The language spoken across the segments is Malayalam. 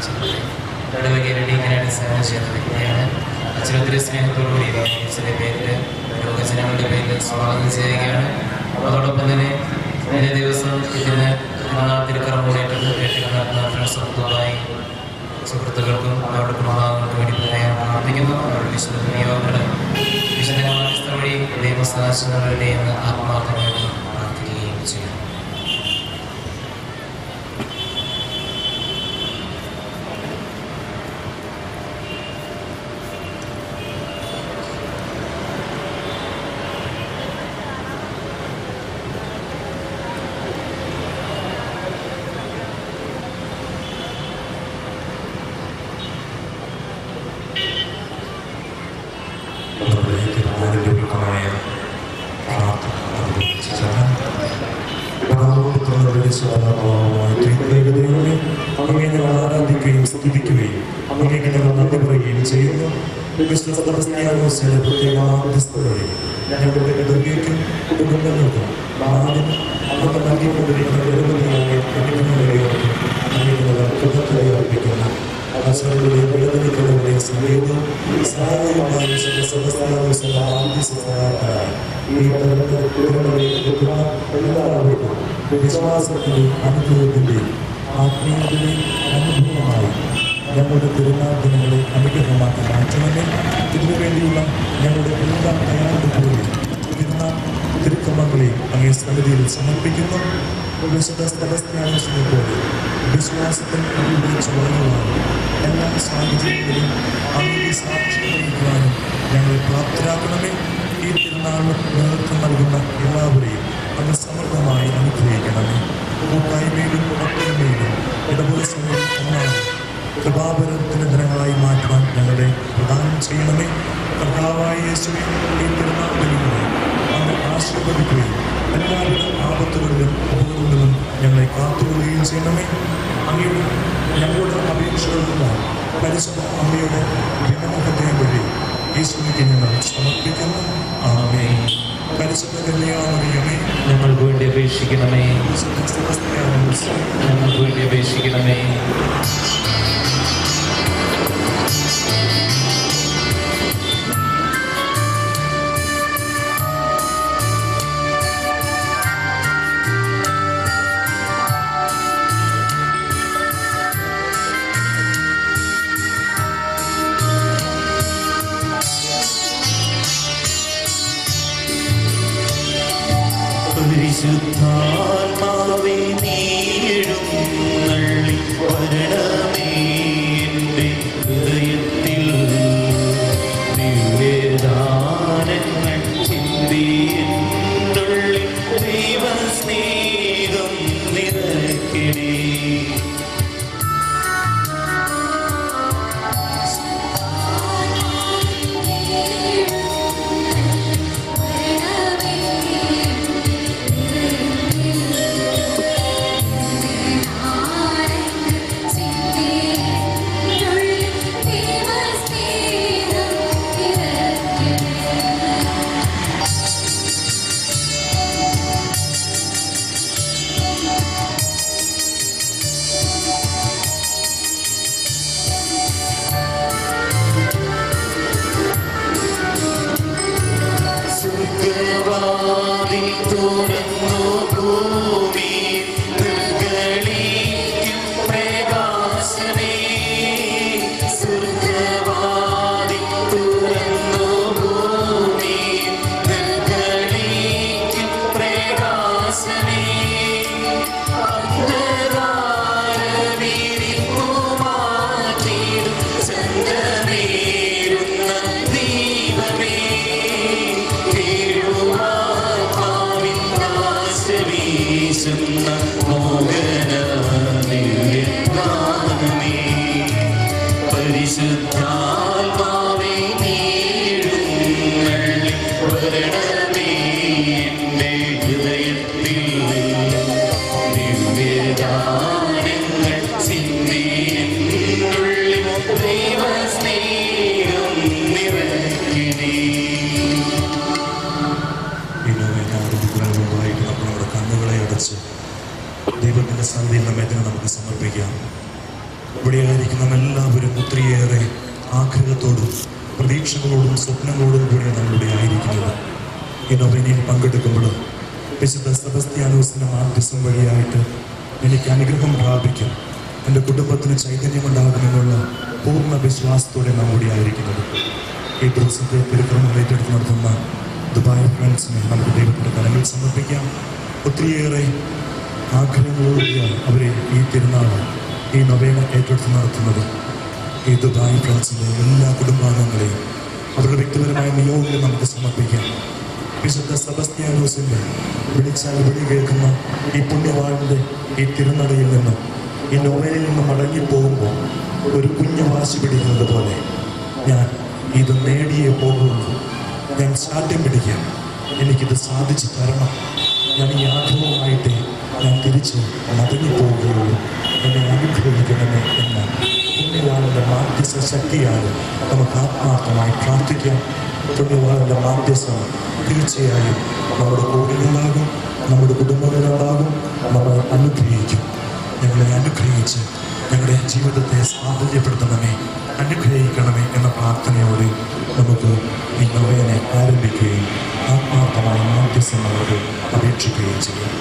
അച്ഛനെ ഇടവകയുടെ ഡീക്കനായിട്ട് സേവനം ചെയ്യുന്ന വ്യക്തിയാണ് അച്ഛൻ ഒത്തിരി സ്നേഹത്തോടുകൂടി അച്ഛൻ്റെ പേരിൽ ലോകജനങ്ങളുടെ പേരിൽ സ്വാഗതം ചെയ്യുകയാണ് അതോടൊപ്പം തന്നെ ഇന്നേ ദിവസം ഇതിന് നാളെ തിരുക്കറമുള്ളേറ്റ് നടത്തുന്ന സുഹൃത്തുക്കളായി സുഹൃത്തുക്കൾക്കും അവരുടെ കുടുംബാംഗങ്ങൾക്കും വേണ്ടി പ്രത്യേകം പ്രാർത്ഥിക്കുന്നു അവരുടെ വിശുദ്ധ നിയോഗങ്ങൾ വിശുദ്ധ വഴി ദൈവസ്ഥാനങ്ങളുടെ എന്ന് ആത്മാർത്ഥമായിട്ട് പ്രാർത്ഥിക്കുകയും ചെയ്യുന്നു നമ്മുടെ തിരുനാളിലൊരുക്കമായ പ്രാർത്ഥന നിർവഹിച്ചു ചെല്ലാം. പിതാവും പരിശുദ്ധാത്മാവുമായ ത്രിത്വൈകതയോടെ അങ്ങയെ ഞങ്ങൾ ആരാധിക്കുകയും സ്തുതിക്കുകയും അങ്ങേക്ക് ഞങ്ങൾ നന്ദി പറയുകയും ചെയ്യുന്നു വിശ്വസ്തയുടെ പ്രത്യേക മധ്യസ്ഥതയെ ഞങ്ങളുടെ ഇടവകയ്ക്കും കുടുംബങ്ങൾക്കും നാടിനും അങ്ങ് നൽകിക്കൊണ്ടിരിക്കുന്ന നിരവധിയായ അനുഗ്രഹങ്ങളെയോർത്ത് അങ്ങേ ഞങ്ങൾ കൃതജ്ഞത അർപ്പിക്കുന്നു ആശകളുടെയും വേദനകളുടെയും സമയവും സഹായമായ സദസ്യാവശ്യം ആദ്യസഹായക്കാരായി ഈ പരമ്പരകളെ എടുക്കുന്ന എല്ലാവർക്കും വിശ്വാസത്തിന്റെയും അനുഭവത്തിന്റെയും ആത്മീയതയുടെയും അനുഭവമായി ഞങ്ങളുടെ തിരുനാൾ ദിനങ്ങളെ അനുഗ്രഹമാക്കി മാറ്റണമേ ഇതിനു വേണ്ടിയുള്ള ഞങ്ങളുടെ എല്ലാ തയ്യാറെടുപ്പുകളെയും തിരുനാൾ തിരുക്കമ്മങ്ങളെയും അങ്ങേ സന്നിധിയിൽ സമർപ്പിക്കുന്നു വിശുദ്ധ സ്ഥലസ്ഥാനസിനെ പോലെ വിശ്വാസത്തിൽ ഉപയോഗിച്ച് വളരുവാനും എല്ലാ സാഹചര്യങ്ങളിലും അങ്ങേ സാക്ഷി വഹിക്കുവാനും ഞങ്ങളെ പ്രാപ്തരാക്കണമേ ഈ തിരുനാളിന് നേതൃത്വം നൽകുന്ന എല്ലാവരെയും അങ്ങ് സമൃദ്ധമായി അനുഗ്രഹിക്കണമേ കൂട്ടായ്മയിലും ഒത്തൊരുമയിലും ഇടപെടൽ സമയം ഒന്നാണ് കൃപാപരത്തിന്റെ ദിനങ്ങളായി മാറ്റുവാൻ ഞങ്ങളെ പ്രദാനം ചെയ്യണമേ കർത്താവായ യേശുവെ ഈ തിരുനാൾ ദിനങ്ങളെ അങ്ങ് ആശീർവദിക്കുകയും എല്ലാവിധ ആപത്തുകളിലും അപകടങ്ങളിലും ഞങ്ങളെ കാത്തുകൊള്ളുകയും ചെയ്യണമേ അങ്ങയുടെ ഞങ്ങളുടെ അപേക്ഷകളെല്ലാം പരിശുദ്ധ അമ്മയുടെ ജനമുഖത്തെ വഴി ഈശ്വരിക്ക് ഞങ്ങൾ സമർപ്പിക്കുന്നു ആമേ പരിശുദ്ധ കന്യാമറിയമേ ഞങ്ങൾക്ക് വേണ്ടി അപേക്ഷിക്കണമേ വിശുദ്ധ സെബസ്ത്യാനോസ്, ഞങ്ങൾക്ക് വേണ്ടി അപേക്ഷിക്കണമേ പരിശുദ്ധാത്മാവേ നീഴും നള്ളി വരണമേ എൻ്റെ ഹൃദയത്തിൽ ദിവ്യദാനങ്ങൾ ചിന്തി എന്നുള്ളിൽ ദൈവസ്നേഹം നിറയ്ക്കണേ സ്വർഗവാതിൽ തുറന്നു ഭൂമി നിർഗളിക്കും പ്രകാശമേ സ്വർഗവാതിൽ തുറന്നു ഭൂമി നിർഗളിക്കും പ്രകാശമേ അന്ധകാരവിരിപ്പു മാറ്റിടും ചന്ദ്രനേരുന്ന ദീപമേ വീശുന്ന മോഹന ദിവ്യഗാനമേ പരിശുദ്ധാത്മാവേ നീഴുന്നള്ളി വരണമേ എൻ്റെ ഹൃദയത്തിൽ ദിവ്യഗാനങ്ങൾ ചിന്തി എന്നുള്ളിൽ ദൈവസ്നേഹം നിറയ്ക്കണേ ഇന്നോവേറ്റാറുമായിട്ട് നമ്മൾ നമ്മുടെ കണ്ണുകളെ അടച്ച് ദൈവത്തിൻ്റെ സന്ധിയിൽ നമ്മെ തന്നെ നമുക്ക് സമർപ്പിക്കാം ഇവിടെ ആയിരിക്കുന്ന എല്ലാവരും ഒത്തിരിയേറെ ആഗ്രഹത്തോടും പ്രതീക്ഷകളോടും സ്വപ്നങ്ങളോടും കൂടി നമ്മളിവിടെ ആയിരിക്കുന്നത് ഈ നൊവേനയിൽ പങ്കെടുക്കുമ്പോൾ വിശുദ്ധ സെബസ്ത്യാനോസിൻ്റെ മാർഗസം വഴിയായിട്ട് എനിക്ക് അനുഗ്രഹം പ്രാപിക്കും എൻ്റെ കുടുംബത്തിന് ചൈതന്യമുണ്ടാകുമെന്നുള്ള പൂർണ്ണ വിശ്വാസത്തോടെ നാം ഇവിടെ ആയിരിക്കുന്നത് ഈ ദിവസത്തെ പെരുക്രമങ്ങൾ ഏറ്റെടുത്ത് നടത്തുന്ന ദുബായ് ഫ്രണ്ട്സിനെ നമുക്ക് ദൈവത്തിൻ്റെ കരങ്ങളിൽ സമർപ്പിക്കാം ഒത്തിരിയേറെ ആഗ്രഹങ്ങളോടെയാണ് അവരെ ഈ തിരുനാൾ ഈ നൊവേന ഏറ്റെടുത്ത് നടത്തുന്നത് ഈ ദുബായ് ഫ്രണ്ട്സിൻ്റെ എല്ലാ കുടുംബാംഗങ്ങളെയും അവരുടെ വ്യക്തിപരമായ നിയോഗങ്ങളെ നമുക്ക് സമർപ്പിക്കാം വിശുദ്ധ സെബസ്ത്യാനോസിൻ്റെ വിളിച്ചാൽ വിളി കേൾക്കുന്ന ഈ പുണ്യവാളിൻ്റെ ഈ തിരുനടയിൽ നിന്നും ഈ നോവലിൽ നിന്നും മടങ്ങിപ്പോകുമ്പോൾ ഒരു കുഞ്ഞു വാശി പിടിക്കുന്നത് പോലെ ഞാൻ ഇത് നേടിയേ പോകുള്ളൂ ഞാൻ ശാഠ്യം പിടിക്കാം എനിക്കിത് സാധിച്ചു തരണം ഞാൻ ഈ ആഗ്രഹവുമായിട്ട് ഞാൻ തിരിച്ച് മടങ്ങിപ്പോവുകയുള്ളൂ എന്നെ അനുഗ്രഹിക്കണമേ എന്ന പുണ്യവാളന്റെ മാധ്യസ്ഥ ശക്തിയാൽ നമുക്ക് ആത്മാർത്ഥമായി പ്രാർത്ഥിക്കാം പുണ്യവാളന്റെ മാധ്യസ്ഥം തീർച്ചയായും നമ്മുടെ കൂടെയുണ്ടാകും നമ്മുടെ കുടുംബങ്ങളിലുണ്ടാകും നമ്മളെ അനുഗ്രഹിക്കും ഞങ്ങളെ അനുഗ്രഹിച്ച് ഞങ്ങളുടെ ജീവിതത്തെ സാഫല്യപ്പെടുത്തണമേ അനുഗ്രഹിക്കണമേ എന്ന പ്രാർത്ഥനയോടെ നമുക്ക് ഈ നവേനെ ആരംഭിക്കുകയും ആത്മാർത്ഥമായി മാധ്യസ്ഥങ്ങളോട് അപേക്ഷിക്കുകയും ചെയ്യാം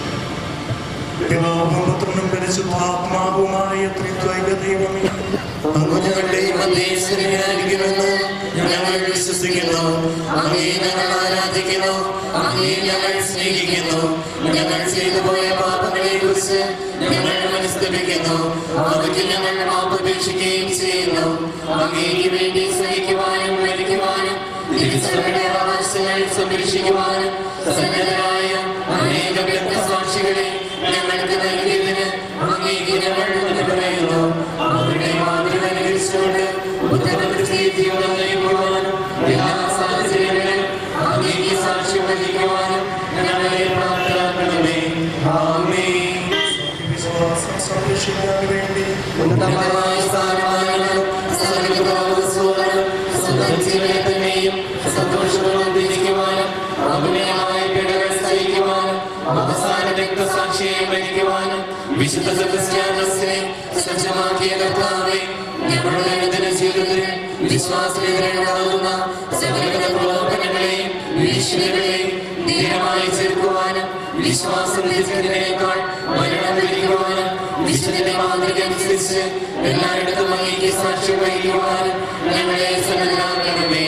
പിതാവും പുത്രനും പരിശുദ്ധാത്മാവുമായ ത്രിത്വൈക ദൈവമേ അങ്ങ് ഞങ്ങളുടെ മധ്യസ്ഥനായിരിക്കുമെന്ന് ഞങ്ങൾ വിശ്വസിക്കുന്നു അങ്ങേ ഞങ്ങൾ ആരാധിക്കുന്നു അങ്ങേ ഞങ്ങൾ സ്നേഹിക്കുന്നു ഞങ്ങൾ ചെയ്തു പോയ പാപങ്ങളെ കുറിച്ച് ഞങ്ങൾ മനസ്തപിക്കുന്നു അവയ്ക്ക് ഞങ്ങൾ മാപ്പപേക്ഷിക്കുകയും ചെയ്യുന്നു അങ്ങേക്ക് വേണ്ടി സഹിക്കുവാനും മരിക്കുവാനും തിരിച്ചവരുടെ അവകാശങ്ങൾ സംരക്ഷിക്കുവാനും സന്നദ്ധരായ അനേകം രക്തസാക്ഷികളെ ഞങ്ങൾക്ക് നൽകിയതിന് അങ്ങേക്ക് ഞങ്ങൾ നന്ദി പറയുന്നു അവരുടെ മാതൃക അനുകരിച്ചുകൊണ്ട് ഉത്തരവൃത്തി ജീവിതം നയിക്കുവാനും എല്ലാ സാഹചര്യങ്ങളിലും അങ്ങേക്ക് സാക്ഷ്യം വഹിക്കുവാനും ഞങ്ങളെ പ്രാപ്തരാക്കണമേ ആമേൻ വിശ്വാസം സംരക്ഷിക്കാൻ വേണ്ടി ഉന്നതമായ സ്ഥാനമാനങ്ങളും സകലവിധവസ്തുക്കളും സ്വന്തം ജീവിതത്തിനെയും സന്തോഷപൂർവ്വം തിരിക്കുവാനും അഭിനയമായ പീഡകൾ സഹിക്കുവാനും അവസാന രക്തസാക്ഷിയെ വഹിക്കുവാനും വിശുദ്ധ ക്രിസ്ത്യാനസിനെ സജ്ജമാക്കിയ കർത്താവെ ഞങ്ങളുടെ അനുദിന ജീവിതത്തിൽ വിശ്വാസത്തിനെതിരാകുന്ന സകലവിധ പ്രലോഭനങ്ങളെയും ഭീഷണികളെയും ധീരമായി ചെറുക്കുവാനും വിശ്വാസം ലഭിക്കുന്നതിനേക്കാൾ മരണം ലഭിക്കുവാനും വിശുദ്ധന്റെ മാതൃക അനുസരിച്ച് എല്ലായിടത്തും അങ്ങേക്ക് സാക്ഷ്യം വഹിക്കുവാനും ഞങ്ങളെ സന്നദ്ധരാക്കണമേ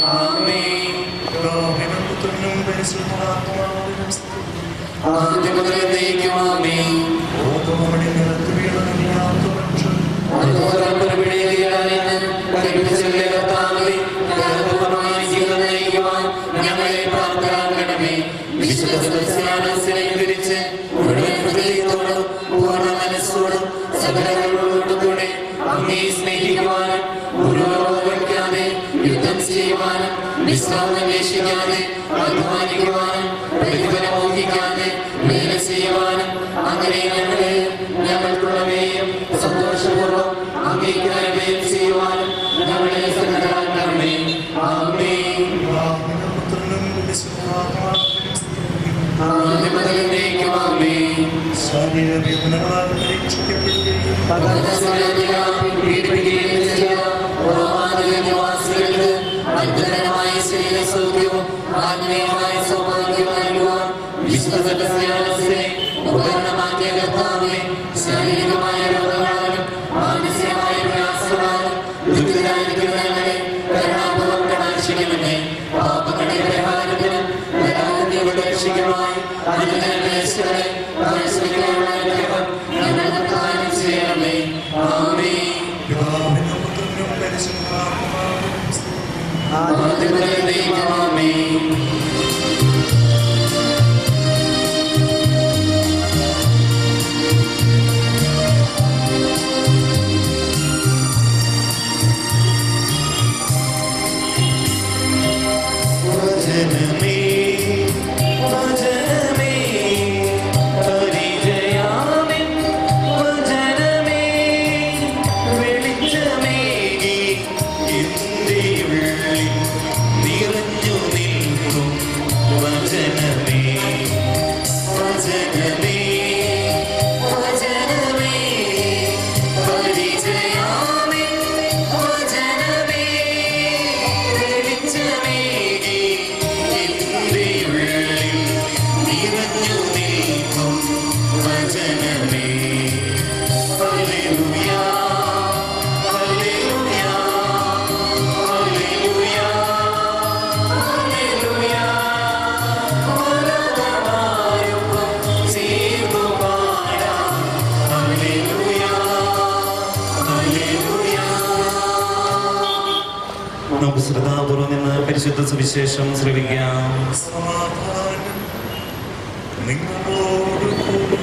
ആമേൻ പിതാവിനും പുത്രനും പരിശുദ്ധാത്മാവിനും സ്തുതി. ആദ്യം മുതൽ എന്നേക്കും ആമേൻ ലോകമവനെ നിലത്ത് വീണണിയാത്ത പക്ഷം അതുപോലെ പുറപ്പെടുകയാണെന്ന് പഠിപ്പിച്ചതിലെ കർത്താവേ ധർമ്മപരമായി ജീവിതം നയിക്കുവാൻ ഞങ്ങളെ പ്രാപ്തരാക്കണമേ വിശുദ്ധ ക്രിസ്ത്യാനോസിനെ തിരിച്ച് മുഴുവൻ ഹൃദയത്തോടും പൂർണ്ണ മനസ്സോടും സകലങ്ങളോടും കൂടെ അങ്ങേ സ്നേഹിക്കുവാനും ഉരുവയ്ക്കാതെ യുദ്ധം ചെയ്യുവാനും വിശ്രാമം അന്വേഷിക്കാതെ അധ്വാനിക്കുവാനും പ്രതിഫലം മോഹിക്കാതെ വേല ചെയ്യുവാനും അങ്ങനെ ഞങ്ങളെ ഞങ്ങൾക്കുള്ളവയും സന്തോഷപൂർവ്വം അംഗീകാരം ചെയ്യുവാനും ഞങ്ങളെ സന്നദ്ധരാക്കണമേ ആമേൻ പിതാവിനും പുത്രനും പരിശുദ്ധാത്മാവിനും സ്തുതി. ആദ്യം മുതൽ എന്നേക്കും ആമേൻ ശരീരവേദനകളാൽ പരീക്ഷിക്കപ്പെടുകയും അത്ഭുതകരമായ ശരീരസൗഖ്യവും ആത്മീയമായ സൗഭാഗ്യവും നൽകുവാൻ വിശ്വസനസിനെ ഉപകരണമാക്കിയ കർത്താവെ ശാരീരികമായ രോഗങ്ങളാലും മാനസികമായ പ്രയാസങ്ങളാലും ദുരിതരായിരിക്കുന്ന ഞങ്ങളെ കരുണാപൂർവ്വം കടാക്ഷിക്കണമേ പാപങ്ങളുടെ പരിഹാരത്തിനും നരകത്തിന്റെ രക്ഷയ്ക്കുമായി അനുദിന ക്ലേശങ്ങളെ പരിശ്രമിക്കാനുള്ള അനുഗ്രഹം ഞങ്ങൾക്ക് പ്രദാനം ചെയ്യണമേ ആമേൻ പിതാവിനും പുത്രനും പരിശുദ്ധാത്മാവിനും സ്തുതി. ആദ്യം മുതൽ എന്നേക്കും ആമേൻ വചനമേ വചനമേ പരിചയാമിൻ വചനമേ വെളിച്ചമേകി എൻ്റെ ഉള്ളിൽ നിറഞ്ഞു ശ്രദ്ധാപൂർവം നിന്ന് പരിശുദ്ധ സുവിശേഷം ശ്രവിക്കാം സമാധാനം നിങ്ങളോടുകൂടി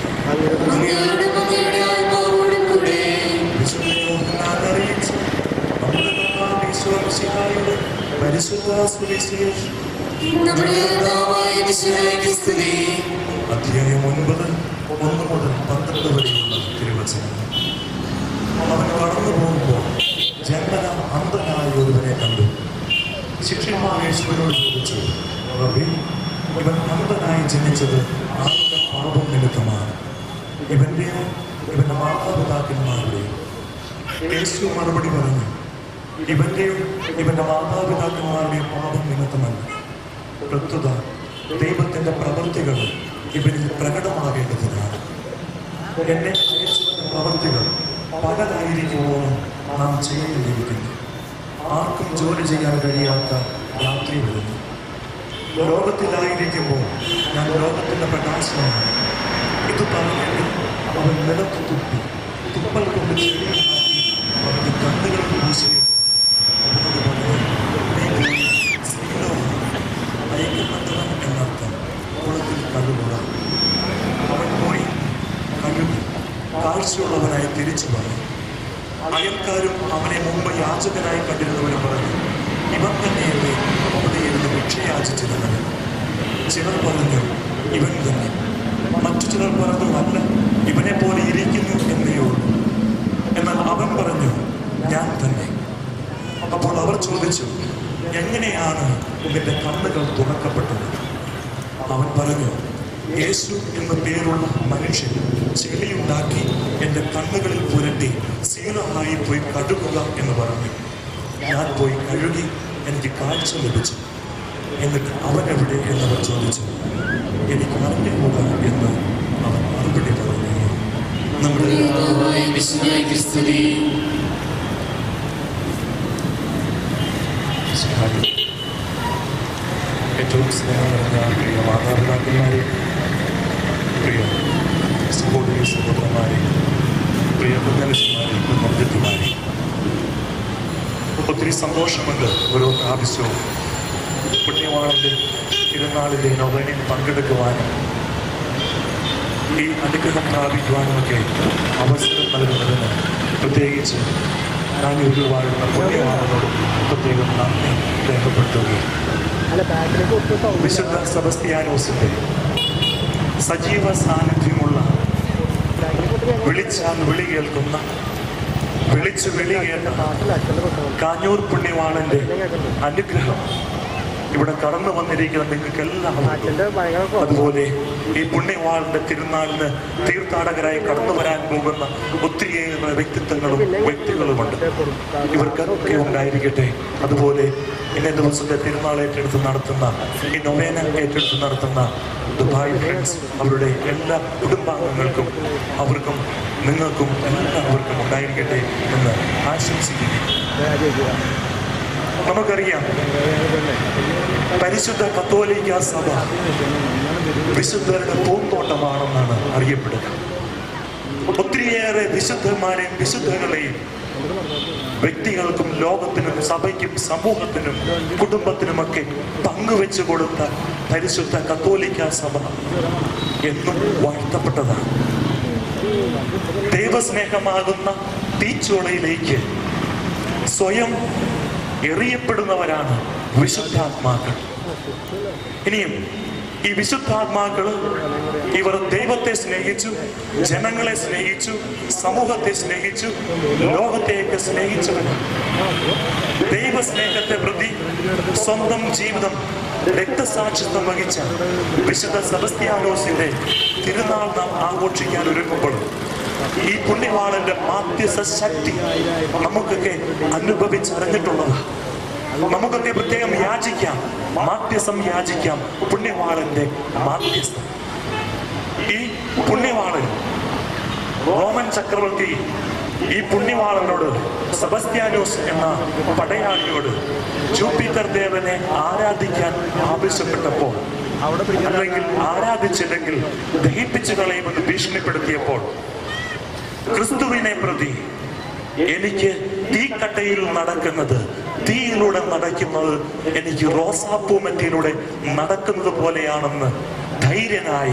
അങ്ങയുടെ മകയുടെ ആത്മാവോടും കൂടെ വിശുദ്ധ യോഹന്നാൻ അറിയിച്ച നമ്മുടെ കർത്താവ് ഈശോമിശിഹായുടെ പരിശുദ്ധ സുവിശേഷം നമ്മുടെ കർത്താവായ മിശിഹായ്ക്ക് സ്തുതി അധ്യായം ഒൻപത് ഒന്ന് മുതൽ പന്ത്രണ്ട് വരെയുള്ള തിരുവചനങ്ങൾ അവൻ കടന്നു പോകുമ്പോൾ ജന്മന അന്ധനായ ഒരുവനെ കണ്ടു ശിഷ്യന്മാർ യേശുവിനോട് ചോദിച്ചു റബി ഇവൻ അന്ധനായി ജനിച്ചത് ആരുടെ പാപം നിമിത്തമാണ് ഇവന്റെയോ ഇവന്റെ മാതാപിതാക്കന്മാരുടെയോ യേശു മറുപടി പറഞ്ഞു ഇവന്റെയും ഇവന്റെ മാതാപിതാക്കന്മാരുടെയും പാപം നിമിത്തമല്ല പ്രസ്തുത ദൈവത്തിന്റെ പ്രവൃത്തികൾ ഇവരിൽ പ്രകടമാകേണ്ടതിനാണ് എന്നെ അയച്ചവന്റെ പ്രവൃത്തികൾ പലതായിരിക്കുമ്പോഴും നാം ചെയ്യേണ്ടിയിരിക്കുന്നു ആർക്കും ജോലി ചെയ്യാൻ കഴിയാത്ത രാത്രി വരുന്നു ലോകത്തിലായിരിക്കുമ്പോൾ ഞാൻ ലോകത്തിന്റെ പ്രകാശമാണ് ഇത് പറഞ്ഞിട്ട് അവൻ നിലത്ത് തുപ്പി തുപ്പൽ കൊണ്ട് ചെടിയുണ്ടാക്കി അവന്റെ കണ്ണുകൾ പൂശി അവനോട് പറഞ്ഞു, "നീ പോയി സീലോവാണ് അയക്കപ്പെട്ടവൻ എന്നർത്ഥം കുളത്തിൽ കഴുകുക അവൻ പോയി കഴുകി കാഴ്ചയുള്ളവനായി തിരിച്ചു പറഞ്ഞു അയൽക്കാരും അവനെ മുമ്പ് യാചകനായി കണ്ടിരുന്നവരും പറഞ്ഞു ഇവൻ തന്നെയല്ലേ അവിടെ ഇരുന്ന് ഭിക്ഷയാചിച്ചിരുന്നത് ചിലർ പറഞ്ഞു ഇവൻ തന്നെ മറ്റു ചിലർ പറഞ്ഞു അല്ല ഇവനെ പോലെ ഇരിക്കുന്നു എന്നേ ഉള്ളൂ എന്നാൽ അവൻ പറഞ്ഞു ഞാൻ തന്നെ അപ്പോൾ അവർ ചോദിച്ചു എങ്ങനെയാണ് നിന്റെ കണ്ണുകൾ തുറക്കപ്പെട്ടത് അവൻ പറഞ്ഞു യേശു എന്ന പേരുള്ള മനുഷ്യൻ ചെളിയുണ്ടാക്കി എൻ്റെ കണ്ണുകളിൽ പുരട്ടി സീലമായി പോയി കഴുകുക എന്ന് പറഞ്ഞു ഞാൻ പോയി കഴുകി എനിക്ക് കാഴ്ച ലഭിച്ചു എന്നിട്ട് അവൻ എവിടെ എന്നവർ ചോദിച്ചു എനിക്ക് അറിഞ്ഞുകൂടാ എന്ന് അവൻ മറുപടി പറഞ്ഞു നമ്മുടെ കർത്താവായ മിശിഹായ്ക്ക് സ്തുതി സഹായം ഏറ്റവും സ്നേഹം നിറഞ്ഞ പ്രിയ മാതാപിതാക്കന്മാരെ പ്രിയ സഹോദരി സഹോദരന്മാരെ പ്രിയ കുഞ്ഞലച്ചന്മാരെ കുഞ്ഞുമാരെ ഒത്തിരി സന്തോഷമുണ്ട് ഓരോ പ്രാവശ്യവും പുണ്യവാളന്റെ തിരുനാളിലെ നൊവേനയിൽ പങ്കെടുക്കുവാനും ഈ അനുഗ്രഹം പ്രാപിക്കുവാനുമൊക്കെ അവസരം നൽകുന്നതിന് പ്രത്യേകിച്ച് ഞാൻ ഒരു വാഴുന്ന പുണ്യവാളനോട് പ്രത്യേകം നന്ദി രേഖപ്പെടുത്തുകയും വിശുദ്ധ സെബസ്ത്യാനോസിന്റെ സജീവ സാന്നിധ്യമുള്ള വിളിച്ചാൽ വിളി കേൾക്കുന്ന വിളിച്ചു വിളി കേട്ട കാഞ്ഞൂർ പുണ്യവാളന്റെ അനുഗ്രഹം ഇവിടെ കടന്നു വന്നിരിക്കുന്ന നിങ്ങൾക്ക് എല്ലാവർക്കും അതുപോലെ ഈ പുണ്യവാളിന്റെ തിരുനാളിന് തീർത്ഥാടകരായി കടന്നു വരാൻ പോകുന്ന ഒത്തിരിയേറെ വ്യക്തിത്വങ്ങളും വ്യക്തികളുമുണ്ട് ഇവർക്കൊക്കെ ഉണ്ടായിരിക്കട്ടെ അതുപോലെ ഇന്നേ ദിവസത്തെ തിരുനാൾ ഏറ്റെടുത്ത് നടത്തുന്ന ഈ നൊവേന ഏറ്റെടുത്ത് നടത്തുന്ന ദുബായ് ഫ്രണ്ട്സ് അവരുടെ എല്ലാ കുടുംബാംഗങ്ങൾക്കും അവർക്കും നിങ്ങൾക്കും എല്ലാവർക്കും ഉണ്ടായിരിക്കട്ടെ എന്ന് ആശംസിക്കുന്നു നമുക്കറിയാം പരിശുദ്ധ കത്തോലിക്ക സഭ വിശുദ്ധരുടെ പൂന്തോട്ടമാണെന്നാണ് അറിയപ്പെടുക ഒത്തിരിയേറെ വിശുദ്ധന്മാരെയും വിശുദ്ധകളെയും വ്യക്തികൾക്കും ലോകത്തിനും സഭയ്ക്കും സമൂഹത്തിനും കുടുംബത്തിനുമൊക്കെ പങ്കുവെച്ചു കൊടുത്ത പരിശുദ്ധ കത്തോലിക്ക സഭ എന്നും വാഴ്ത്തപ്പെട്ടതാണ് ദൈവസ്നേഹമാകുന്ന തീച്ചോളയിലേക്ക് സ്വയം എറിയപ്പെടുന്നവരാണ് വിശുദ്ധാത്മാക്കൾ ഇനിയും ഈ വിശുദ്ധാത്മാക്കൾ ഇവർ ദൈവത്തെ സ്നേഹിച്ചു ജനങ്ങളെ സ്നേഹിച്ചു സമൂഹത്തെ സ്നേഹിച്ചു ലോകത്തെയൊക്കെ സ്നേഹിച്ചവരാണ് ദൈവസ്നേഹത്തെ പ്രതി സ്വന്തം ജീവിതം രക്തസാക്ഷിത്വം വഹിച്ച വിശുദ്ധ സെബസ്ത്യാനോസിന്റെ തിരുനാൾ നാം ആഘോഷിക്കാൻ ഒരുങ്ങുമ്പോൾ ഈ പുണ്യവാളന്റെ മാധ്യസ്ഥ ശക്തി നമുക്കൊക്കെ അനുഭവിച്ചറിഞ്ഞിട്ടുള്ളതാണ് നമുക്കൊക്കെ പ്രത്യേകം യാചിക്കാം മാധ്യസം യാചിക്കാം പുണ്യവാളന്റെ മാധ്യസ്ഥം ഈ പുണ്യവാളൻ റോമൻ ചക്രവർത്തി ഈ പുണ്യവാളനോട് സെബസ്ത്യാനോസ് എന്ന പടയാളിയോട് ജൂപ്പിറ്റർ ദേവനെ ആരാധിക്കാൻ ആവശ്യപ്പെട്ടപ്പോൾ അല്ലെങ്കിൽ ആരാധിച്ചില്ലെങ്കിൽ ദഹിപ്പിച്ചു കളയുമെന്ന് ഭീഷണിപ്പെടുത്തിയപ്പോൾ ക്രിസ്തുവിനെ പ്രതി എനിക്ക് തീക്കട്ടയിൽ നടക്കുന്നത് തീയിലൂടെ നടക്കുന്നത് എനിക്ക് റോസാപ്പൂ മറ്റിയിലൂടെ നടക്കുന്നത് പോലെയാണെന്ന് ധൈര്യനായ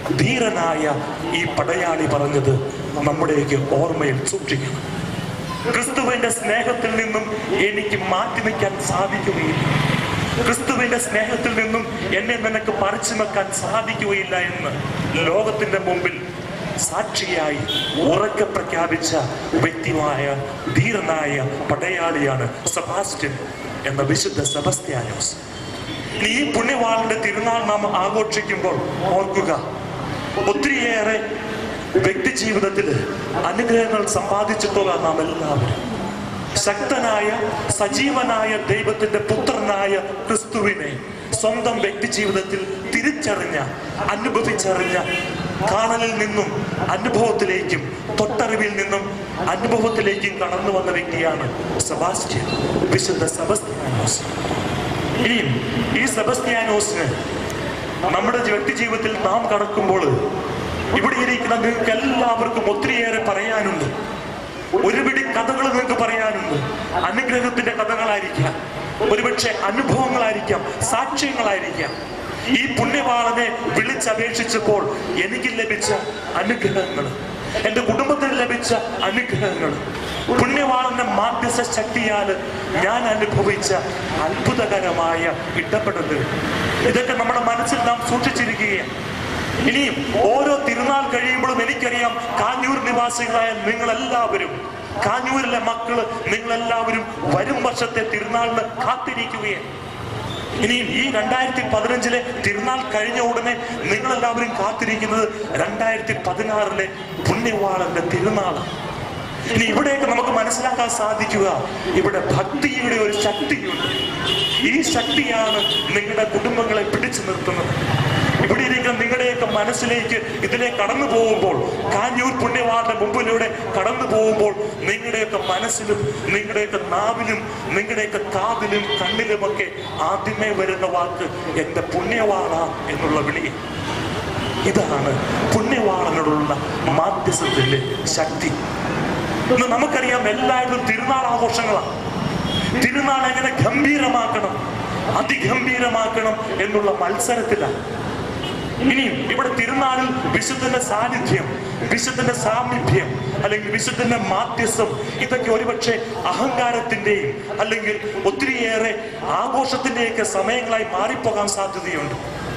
ധീരനായ ഈ പടയാളി പറഞ്ഞത് നമ്മുടെയൊക്കെ ഓർമ്മയിൽ സൂക്ഷിക്കണം ക്രിസ്തുവിന്റെ സ്നേഹത്തിൽ നിന്നും എനിക്ക് മാറ്റി നിൽക്കാൻ സാധിക്കുകയില്ല ക്രിസ്തുവിന്റെ സ്നേഹത്തിൽ നിന്നും എന്നെ നിനക്ക് പറിച്ചു വെക്കാൻ സാധിക്കുകയില്ല എന്ന് ലോകത്തിന്റെ മുമ്പിൽ സാക്ഷിയായി ഉറക്കെ പ്രഖ്യാപിച്ച വ്യക്തിമായ ധീരനായ പടയാളിയാണ് സെബാസ്റ്റ്യൻ എന്ന വിശുദ്ധ സെബസ്ത്യാനോസ് ഇനി ഈ പുണ്യവാളിന്റെ തിരുനാൾ നാം ആഘോഷിക്കുമ്പോൾ ഓർക്കുക ഒത്തിരിയേറെ വ്യക്തി ജീവിതത്തിൽ അനുഗ്രഹങ്ങൾ സമ്പാദിച്ചിട്ടുള്ള നാം എല്ലാവരും ശക്തനായ സജീവനായ ദൈവത്തിന്റെ പുത്രനായ ക്രിസ്തുവിനെ സ്വന്തം വ്യക്തി ജീവിതത്തിൽ തിരിച്ചറിഞ്ഞ അനുഭവിച്ചറിഞ്ഞ കാണലിൽ നിന്നും അനുഭവത്തിലേക്കും തൊട്ടറിവിൽ നിന്നും അനുഭവത്തിലേക്കും കടന്നു വന്ന വ്യക്തിയാണ് സെബാസ്റ്റ്യൻ വിശുദ്ധ സെബസ്ത്യാനോസ് ഇനിയും ഈ സെബസ്ത്യാനോസിന് നമ്മുടെ വ്യക്തി ജീവിതത്തിൽ നാം കടക്കുമ്പോൾ ഇവിടെ ഇരിക്കുന്ന നിങ്ങൾക്ക് എല്ലാവർക്കും ഒത്തിരിയേറെ പറയാനുണ്ട് ഒരുപിടി കഥകൾ നിങ്ങൾക്ക് പറയാനുണ്ട് അനുഗ്രഹത്തിന്റെ കഥകളായിരിക്കാം ഒരുപക്ഷെ അനുഭവങ്ങളായിരിക്കാം സാക്ഷ്യങ്ങളായിരിക്കാം ഈ പുണ്യവാളനെ വിളിച്ചപേക്ഷിച്ചപ്പോൾ എനിക്ക് ലഭിച്ച അനുഗ്രഹങ്ങൾ എന്റെ കുടുംബത്തിന് ലഭിച്ച അനുഗ്രഹങ്ങൾ പുണ്യവാളന്റെ മാധ്യസ്ഥ ശക്തിയാൽ ഞാൻ അനുഭവിച്ച അത്ഭുതകരമായ ഇടപെടലുകൾ ഇതൊക്കെ നമ്മുടെ മനസ്സിൽ നാം സൂക്ഷിച്ചിരിക്കുകയാണ് ഇനിയും ഓരോ തിരുനാൾ കഴിയുമ്പോഴും എനിക്കറിയാം കാഞ്ഞൂർ നിവാസികളായ നിങ്ങളെല്ലാവരും കാഞ്ഞൂരിലെ മക്കള് നിങ്ങളെല്ലാവരും വരും വർഷത്തെ തിരുനാളിന് കാത്തിരിക്കുകയാണ് ഇനിയും ഈ രണ്ടായിരത്തി പതിനഞ്ചിലെ തിരുനാൾ കഴിഞ്ഞ ഉടനെ നിങ്ങളെല്ലാവരും കാത്തിരിക്കുന്നത് രണ്ടായിരത്തി പതിനാറിലെ പുണ്യവാളന്റെ തിരുനാളാണ് ഇനി ഇവിടെയൊക്കെ നമുക്ക് മനസ്സിലാക്കാൻ സാധിക്കുക ഇവിടെ ഭക്തിയുടെ ഒരു ശക്തിയുണ്ട് ഈ ശക്തിയാണ് നിങ്ങളുടെ കുടുംബങ്ങളെ പിടിച്ചു നിർത്തുന്നത് ഇവിടെ ഇരിക്കുന്ന നിങ്ങളുടെയൊക്കെ മനസ്സിലേക്ക് ഇതിലെ കടന്നു പോകുമ്പോൾ കാഞ്ഞൂർ പുണ്യവാന്റെ മുമ്പിലൂടെ കടന്നു പോകുമ്പോൾ നിങ്ങളുടെയൊക്കെ മനസ്സിലും നിങ്ങളുടെയൊക്കെ നാവിലും നിങ്ങളുടെയൊക്കെ കാതിലും കണ്ണിലുമൊക്കെ ആദ്യമേ വരുന്ന വാക്ക് എന്റെ പുണ്യവാള എന്നുള്ള വിളി ഇതാണ് പുണ്യവാളനോടുള്ള മാധ്യസ്ഥത്തിന്റെ ശക്തി ഇന്ന് നമുക്കറിയാം എല്ലായിടത്തും തിരുനാൾ ആഘോഷങ്ങളാണ് തിരുനാൾ എങ്ങനെ ഗംഭീരമാക്കണം അതിഗംഭീരമാക്കണം എന്നുള്ള മത്സരത്തിലാണ് ഇനിയും ഇവിടെ തിരുനാളിൽ വിശുദ്ധന്റെ സാന്നിധ്യം വിശുദ്ധന്റെ സാമീപ്യം അല്ലെങ്കിൽ വിശുദ്ധന്റെ മാധ്യസ്ഥം ഇതൊക്കെ ഒരുപക്ഷെ അഹങ്കാരത്തിന്റെയും അല്ലെങ്കിൽ ഒത്തിരിയേറെ ആഘോഷത്തിന്റെയൊക്കെ സമയങ്ങളായി മാറിപ്പോകാൻ സാധ്യതയുണ്ട്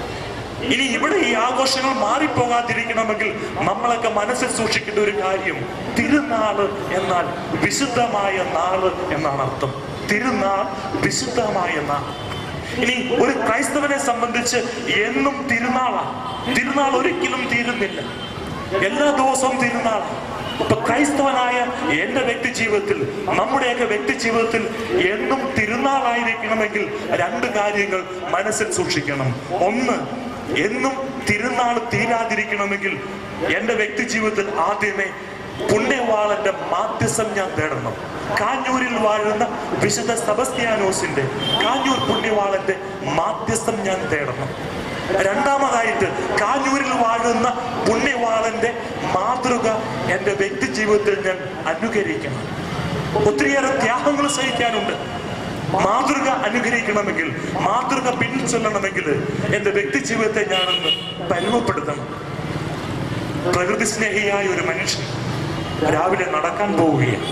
ഇനി ഇവിടെ ഈ ആഘോഷങ്ങൾ മാറിപ്പോകാതിരിക്കണമെങ്കിൽ നമ്മളൊക്കെ മനസ്സിൽ സൂക്ഷിക്കേണ്ട ഒരു കാര്യം തിരുനാള് എന്നാൽ വിശുദ്ധമായ നാള് എന്നാണ് അർത്ഥം തിരുനാൾ വിശുദ്ധമായ നാൾ ഇനി ഒരു ക്രൈസ്തവനെ സംബന്ധിച്ച് എന്നും തിരുനാളാണ് തിരുനാൾ ഒരിക്കലും തീരുന്നില്ല എല്ലാ ദിവസവും തിരുനാളാണ് ഇപ്പൊ ക്രൈസ്തവനായ എന്റെ വ്യക്തി ജീവിതത്തിൽ നമ്മുടെയൊക്കെ വ്യക്തി ജീവിതത്തിൽ എന്നും തിരുനാളായിരിക്കണമെങ്കിൽ രണ്ട് കാര്യങ്ങൾ മനസ്സിൽ സൂക്ഷിക്കണം ഒന്ന് എന്നും തിരുനാൾ തീരാതിരിക്കണമെങ്കിൽ എന്റെ വ്യക്തി ജീവിതത്തിൽ ആദ്യമേ പുണ്യവാളന്റെ മാധ്യസം ഞാൻ തേടണം കാഞ്ഞൂരിൽ വാഴുന്ന വിശുദ്ധ സബസ്ത്യാനോസിന്റെ കാഞ്ഞൂർ പുണ്യവാളന്റെ മാധ്യസ്ഥം ഞാൻ തേടണം രണ്ടാമതായിട്ട് കാഞ്ഞൂരിൽ വാഴുന്ന പുണ്യവാളന്റെ മാതൃക എന്റെ വ്യക്തി ജീവിതത്തിൽ ഞാൻ അനുകരിക്കണം ഒത്തിരിയേറെ ത്യാഗങ്ങൾ സഹിക്കാനുണ്ട് മാതൃക അനുഗ്രഹിക്കണമെങ്കിൽ മാതൃക പിന്നിൽ ചെല്ലണമെങ്കിൽ എന്റെ വ്യക്തി ജീവിതത്തെ ഞാനൊന്ന് പരുവപ്പെടുത്തണം പ്രകൃതി സ്നേഹിയായ ഒരു മനുഷ്യൻ രാവിലെ നടക്കാൻ പോവുകയാണ്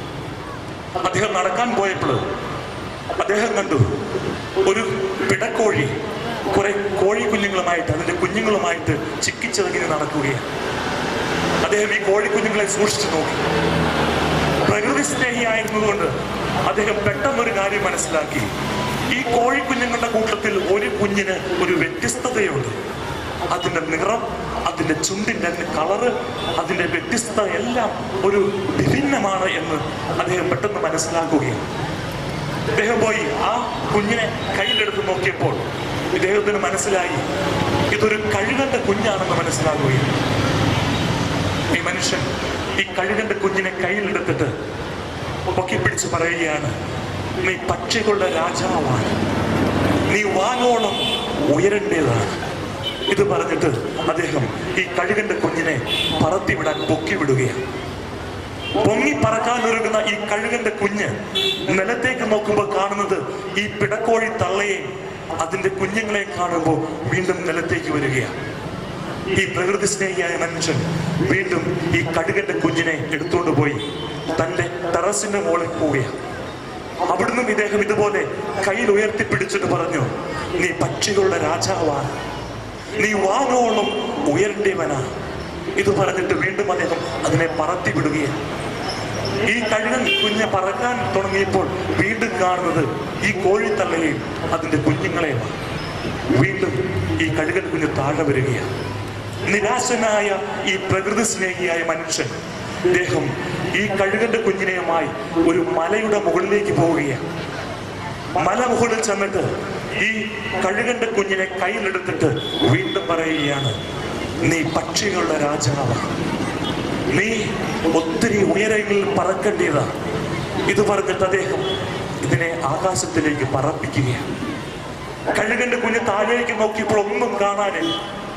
അദ്ദേഹം നടക്കാൻ പോയപ്പോൾ അദ്ദേഹം കണ്ടു ഒരു പിടക്കോഴി കുറെ കോഴി കുഞ്ഞുങ്ങളുമായിട്ട് അതിന്റെ കുഞ്ഞുങ്ങളുമായിട്ട് ചിക്കിച്ചിറങ്ങി നടക്കുകയാണ് അദ്ദേഹം ഈ കോഴി കുഞ്ഞുങ്ങളെ സൂക്ഷിച്ചു നോക്കി പ്രകൃതി സ്നേഹിയായിരുന്നതുകൊണ്ട് അദ്ദേഹം പെട്ടെന്നൊരു കാര്യം മനസ്സിലാക്കി ഈ കോഴിക്കുഞ്ഞുങ്ങളുടെ കൂട്ടത്തിൽ ഒരു കുഞ്ഞിന് ഒരു വ്യത്യസ്തതയുണ്ട് അതിന്റെ നിറം അതിന്റെ ചുണ്ടിന്റെ കളറ് അതിന്റെ വ്യത്യസ്തത എല്ലാം ഒരു വിഭിന്നമാണ് എന്ന് അദ്ദേഹം പെട്ടെന്ന് മനസ്സിലാക്കുകയാണ് അദ്ദേഹം പോയി ആ കുഞ്ഞിനെ കയ്യിലെടുത്ത് നോക്കിയപ്പോൾ ഇദ്ദേഹത്തിന് മനസ്സിലായി ഇതൊരു കഴുകന്റെ കുഞ്ഞാണെന്ന് മനസ്സിലാകുകയാണ് ഈ മനുഷ്യൻ ഈ കഴുകന്റെ കുഞ്ഞിനെ കയ്യിലെടുത്തിട്ട് പൊക്കി പിടിച്ച് പറയുകയാണ് നീ പക്ഷികളുടെ രാജാവാണ് നീ വാങ്ങോളം ഉയരേണ്ടതാണ് ഇത് പറഞ്ഞിട്ട് അദ്ദേഹം ഈ കഴുകന്റെ കുഞ്ഞിനെ പറത്തിവിടാൻ പൊക്കി വിടുകയാണ് പൊങ്ങി പറക്കാൻ ഒരുങ്ങുന്ന ഈ കഴുകന്റെ കുഞ്ഞ് നിലത്തേക്ക് നോക്കുമ്പോൾ കാണുന്നത് ഈ പിടക്കോഴി തള്ളയെയും അതിന്റെ കുഞ്ഞുങ്ങളെ കാണുമ്പോൾ വീണ്ടും നിലത്തേക്ക് വരികയാണ് ഈ പ്രകൃതി സ്നേഹിയായ മനുഷ്യൻ വീണ്ടും ഈ കഴുകന്റെ കുഞ്ഞിനെ എടുത്തുകൊണ്ട് പോയി തന്റെ ടെറസിന്റെ മുകളിൽ പോവുകയാണ് അവിടുന്ന് ഇദ്ദേഹം ഇതുപോലെ കയ്യിൽ ഉയർത്തിപ്പിടിച്ചിട്ട് പറഞ്ഞു നീ പക്ഷികളുടെ രാജാവാണ് നീ വാനോളം ഉയരേണ്ടവനാ ഇത് പറഞ്ഞിട്ട് വീണ്ടും അദ്ദേഹം അതിനെ പറത്തി വിടുകയാണ് ഈ കഴുകൻ കുഞ്ഞ് പറക്കാൻ തുടങ്ങിയപ്പോൾ വീണ്ടും കാണുന്നത് ഈ കോഴിത്തള്ളയെയും അതിന്റെ കുഞ്ഞുങ്ങളെയുമാണ് വീണ്ടും ഈ കഴുകൻ കുഞ്ഞ് താഴെ വരികയാണ് നിരാശനായ ഈ പ്രകൃതി സ്നേഹിയായ മനുഷ്യൻ അദ്ദേഹം ഈ കഴുകന്റെ കുഞ്ഞിനെയുമായി ഒരു മലയുടെ മുകളിലേക്ക് പോവുകയാണ് മല മുകളിൽ ചെന്നിട്ട് ഈ കഴുകന്റെ കുഞ്ഞിനെ കയ്യിലെടുത്തിട്ട് വീണ്ടും പറയുകയാണ് നീ പക്ഷികളുടെ രാജാവാണ് നീ ഒത്തിരി ഉയരങ്ങളിൽ പറക്കേണ്ടതാ ഇത് പറഞ്ഞിട്ട് അദ്ദേഹം ഇതിനെ ആകാശത്തിലേക്ക് പറപ്പിക്കുകയാണ് കഴുകന്റെ കുഞ്ഞ് താഴേക്ക് നോക്കിയപ്പോൾ ഒന്നും കാണാനില്ല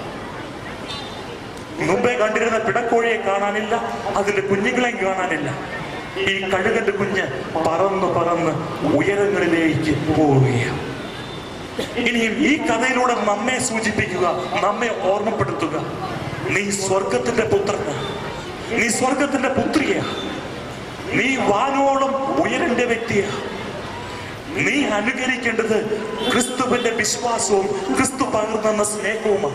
മുമ്പേ കണ്ടിരുന്ന പിടക്കോഴിയെ കാണാനില്ല അതിന്റെ കുഞ്ഞുങ്ങളെയും കാണാനില്ല ഈ കഴുകന്റെ കുഞ്ഞ് പറന്ന് പറന്ന് ഉയരങ്ങളിലേക്ക് പോവുകയാണ് ഇനിയും ഈ കഥയിലൂടെ നമ്മെ സൂചിപ്പിക്കുക നമ്മെ ഓർമ്മപ്പെടുത്തുക നീ സ്വർഗത്തിന്റെ പുത്രന് നീ സ്വർഗത്തിന്റെ പുത്രിയാ നീ വാനോളം ഉയരേണ്ട വ്യക്തിയാ നീ അനുകരിക്കേണ്ടത് ക്രിസ്തുവിന്റെ വിശ്വാസവും ക്രിസ്തു പകർന്നെന്ന സ്നേഹവുമാണ്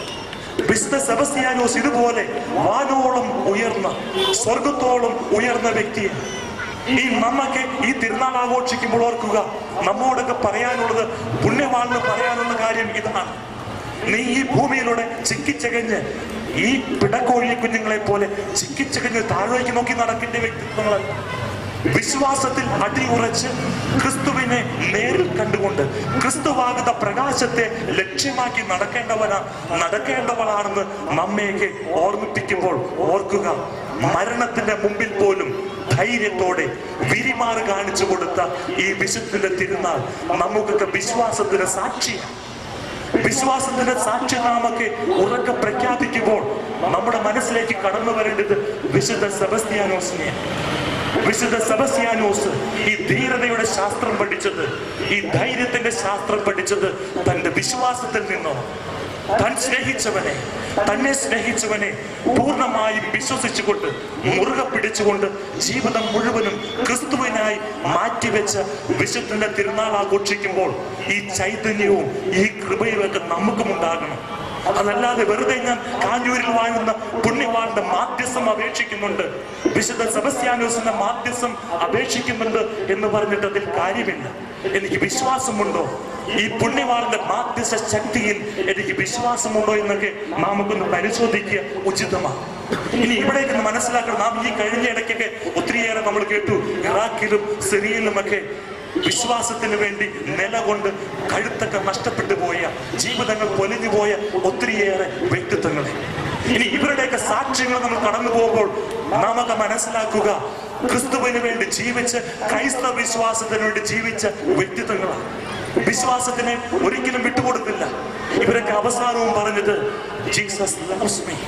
വിശുദ്ധ സെബസ്ത്യാനോസ് ഇതുപോലെ വാനോളം ഉയർന്ന സ്വർഗത്തോളം ഉയർന്ന വ്യക്തിയാണ് ഈ നമ്മക്ക് ഈ തിരുനാൾ ആഘോഷിക്കുമ്പോൾ ഓർക്കുക നമ്മോടൊക്കെ പറയാനുള്ളത് പുണ്യമാണെന്ന് പറയാനുള്ള കാര്യം ഇതാണ് നീ ഈ ഭൂമിയിലൂടെ ചിക്കിച്ചകഞ്ഞ് ഈ പിടക്കോഴി കുഞ്ഞുങ്ങളെ പോലെ ചിക്കിച്ചകഞ്ഞ് താഴേക്ക് നോക്കി നടക്കേണ്ട വ്യക്തിത്വങ്ങളല്ല വിശ്വാസത്തിൽ അടിയുറച്ച് ക്രിസ്തുവിനെ നേരിൽ കണ്ടുകൊണ്ട് ക്രിസ്തുവാകുന്ന പ്രകാശത്തെ ലക്ഷ്യമാക്കി നടക്കേണ്ടവനാ നടക്കേണ്ടവളാണെന്ന് നമ്മയൊക്കെ ഓർമ്മിപ്പിക്കുമ്പോൾ ഓർക്കുക മരണത്തിന്റെ മുമ്പിൽ പോലും ധൈര്യത്തോടെ വിരിമാറ് കാണിച്ചു കൊടുത്ത ഈ വിശുദ്ധന്റെ തിരുനാൾ നമുക്കൊക്കെ വിശ്വാസത്തിന് സാക്ഷിയാണ് വിശ്വാസത്തിന്റെ സാക്ഷ്യനാമൊക്കെ ഉറക്കെ പ്രഖ്യാപിക്കുമ്പോൾ നമ്മുടെ മനസ്സിലേക്ക് കടന്നു വരേണ്ടത് വിശുദ്ധ സെബസ്ത്യാനോസിനെയാണ് വിശുദ്ധ സെബസ്ത്യാനോസ് ഈ ധീരതയുടെ ശാസ്ത്രം പഠിച്ചത് ഈ ധൈര്യത്തിന്റെ ശാസ്ത്രം പഠിച്ചത് തന്റെ വിശ്വാസത്തിൽ നിന്നോ താൻ സ്നേഹിച്ചവനെ തന്നെ സ്നേഹിച്ചവനെ പൂർണ്ണമായും വിശ്വസിച്ചുകൊണ്ട് മുറുകെ പിടിച്ചുകൊണ്ട് ജീവിതം മുഴുവനും ക്രിസ്തുവിനായി മാറ്റിവെച്ച വിശുദ്ധന്റെ തിരുനാൾ ആഘോഷിക്കുമ്പോൾ ഈ ചൈതന്യവും ഈ കൃപയും ഒക്കെ നമുക്കും ഉണ്ടാകണം അതല്ലാതെ വെറുതെ ഞാൻ കാഞ്ഞൂരിൽ വാഴുന്ന പുണ്യവാന്റെ മാധ്യസം അപേക്ഷിക്കുന്നുണ്ട് വിശുദ്ധ സെബസ്ത്യാനോസിന്റെ മാധ്യസം അപേക്ഷിക്കുന്നുണ്ട് എന്ന് പറഞ്ഞിട്ട് അതിൽ കാര്യമില്ല എനിക്ക് വിശ്വാസമുണ്ടോ ഈ പുണ്യവാളിന്റെ മാധ്യസ്ഥ ശക്തിയിൽ എനിക്ക് വിശ്വാസമുണ്ടോ എന്നൊക്കെ നമുക്കൊന്ന് പരിശോധിക്കുക ഉചിതമാണ് ഇനി ഇവിടേക്ക് ഒന്ന് മനസ്സിലാക്കണം നാം ഈ കഴിഞ്ഞ ഇടയ്ക്കൊക്കെ ഒത്തിരിയേറെ നമ്മൾ കേട്ടു ഇറാഖിലും സിറിയയിലുമൊക്കെ വിശ്വാസത്തിന് വേണ്ടി നിലകൊണ്ട് കഴുത്തൊക്കെ നഷ്ടപ്പെട്ടു പോയ ജീവിതങ്ങൾ പൊലിഞ്ഞു പോയ ഒത്തിരിയേറെ വ്യക്തിത്വങ്ങളെ ഇനി ഇവരുടെയൊക്കെ സാക്ഷ്യങ്ങൾ നമ്മൾ കടന്നു പോകുമ്പോൾ നാമൊക്കെ മനസ്സിലാക്കുക ക്രിസ്തുവിന് വേണ്ടി ജീവിച്ച് ക്രൈസ്തവ വിശ്വാസത്തിന് വേണ്ടി ജീവിച്ച വ്യക്തിത്വങ്ങളാണ് വിശ്വാസത്തിനെ ഒരിക്കലും വിട്ടുകൊടുത്തില്ല ഇവരൊക്കെ അവസാനവും പറഞ്ഞത് ജീസസ് ലവ്സ് മീ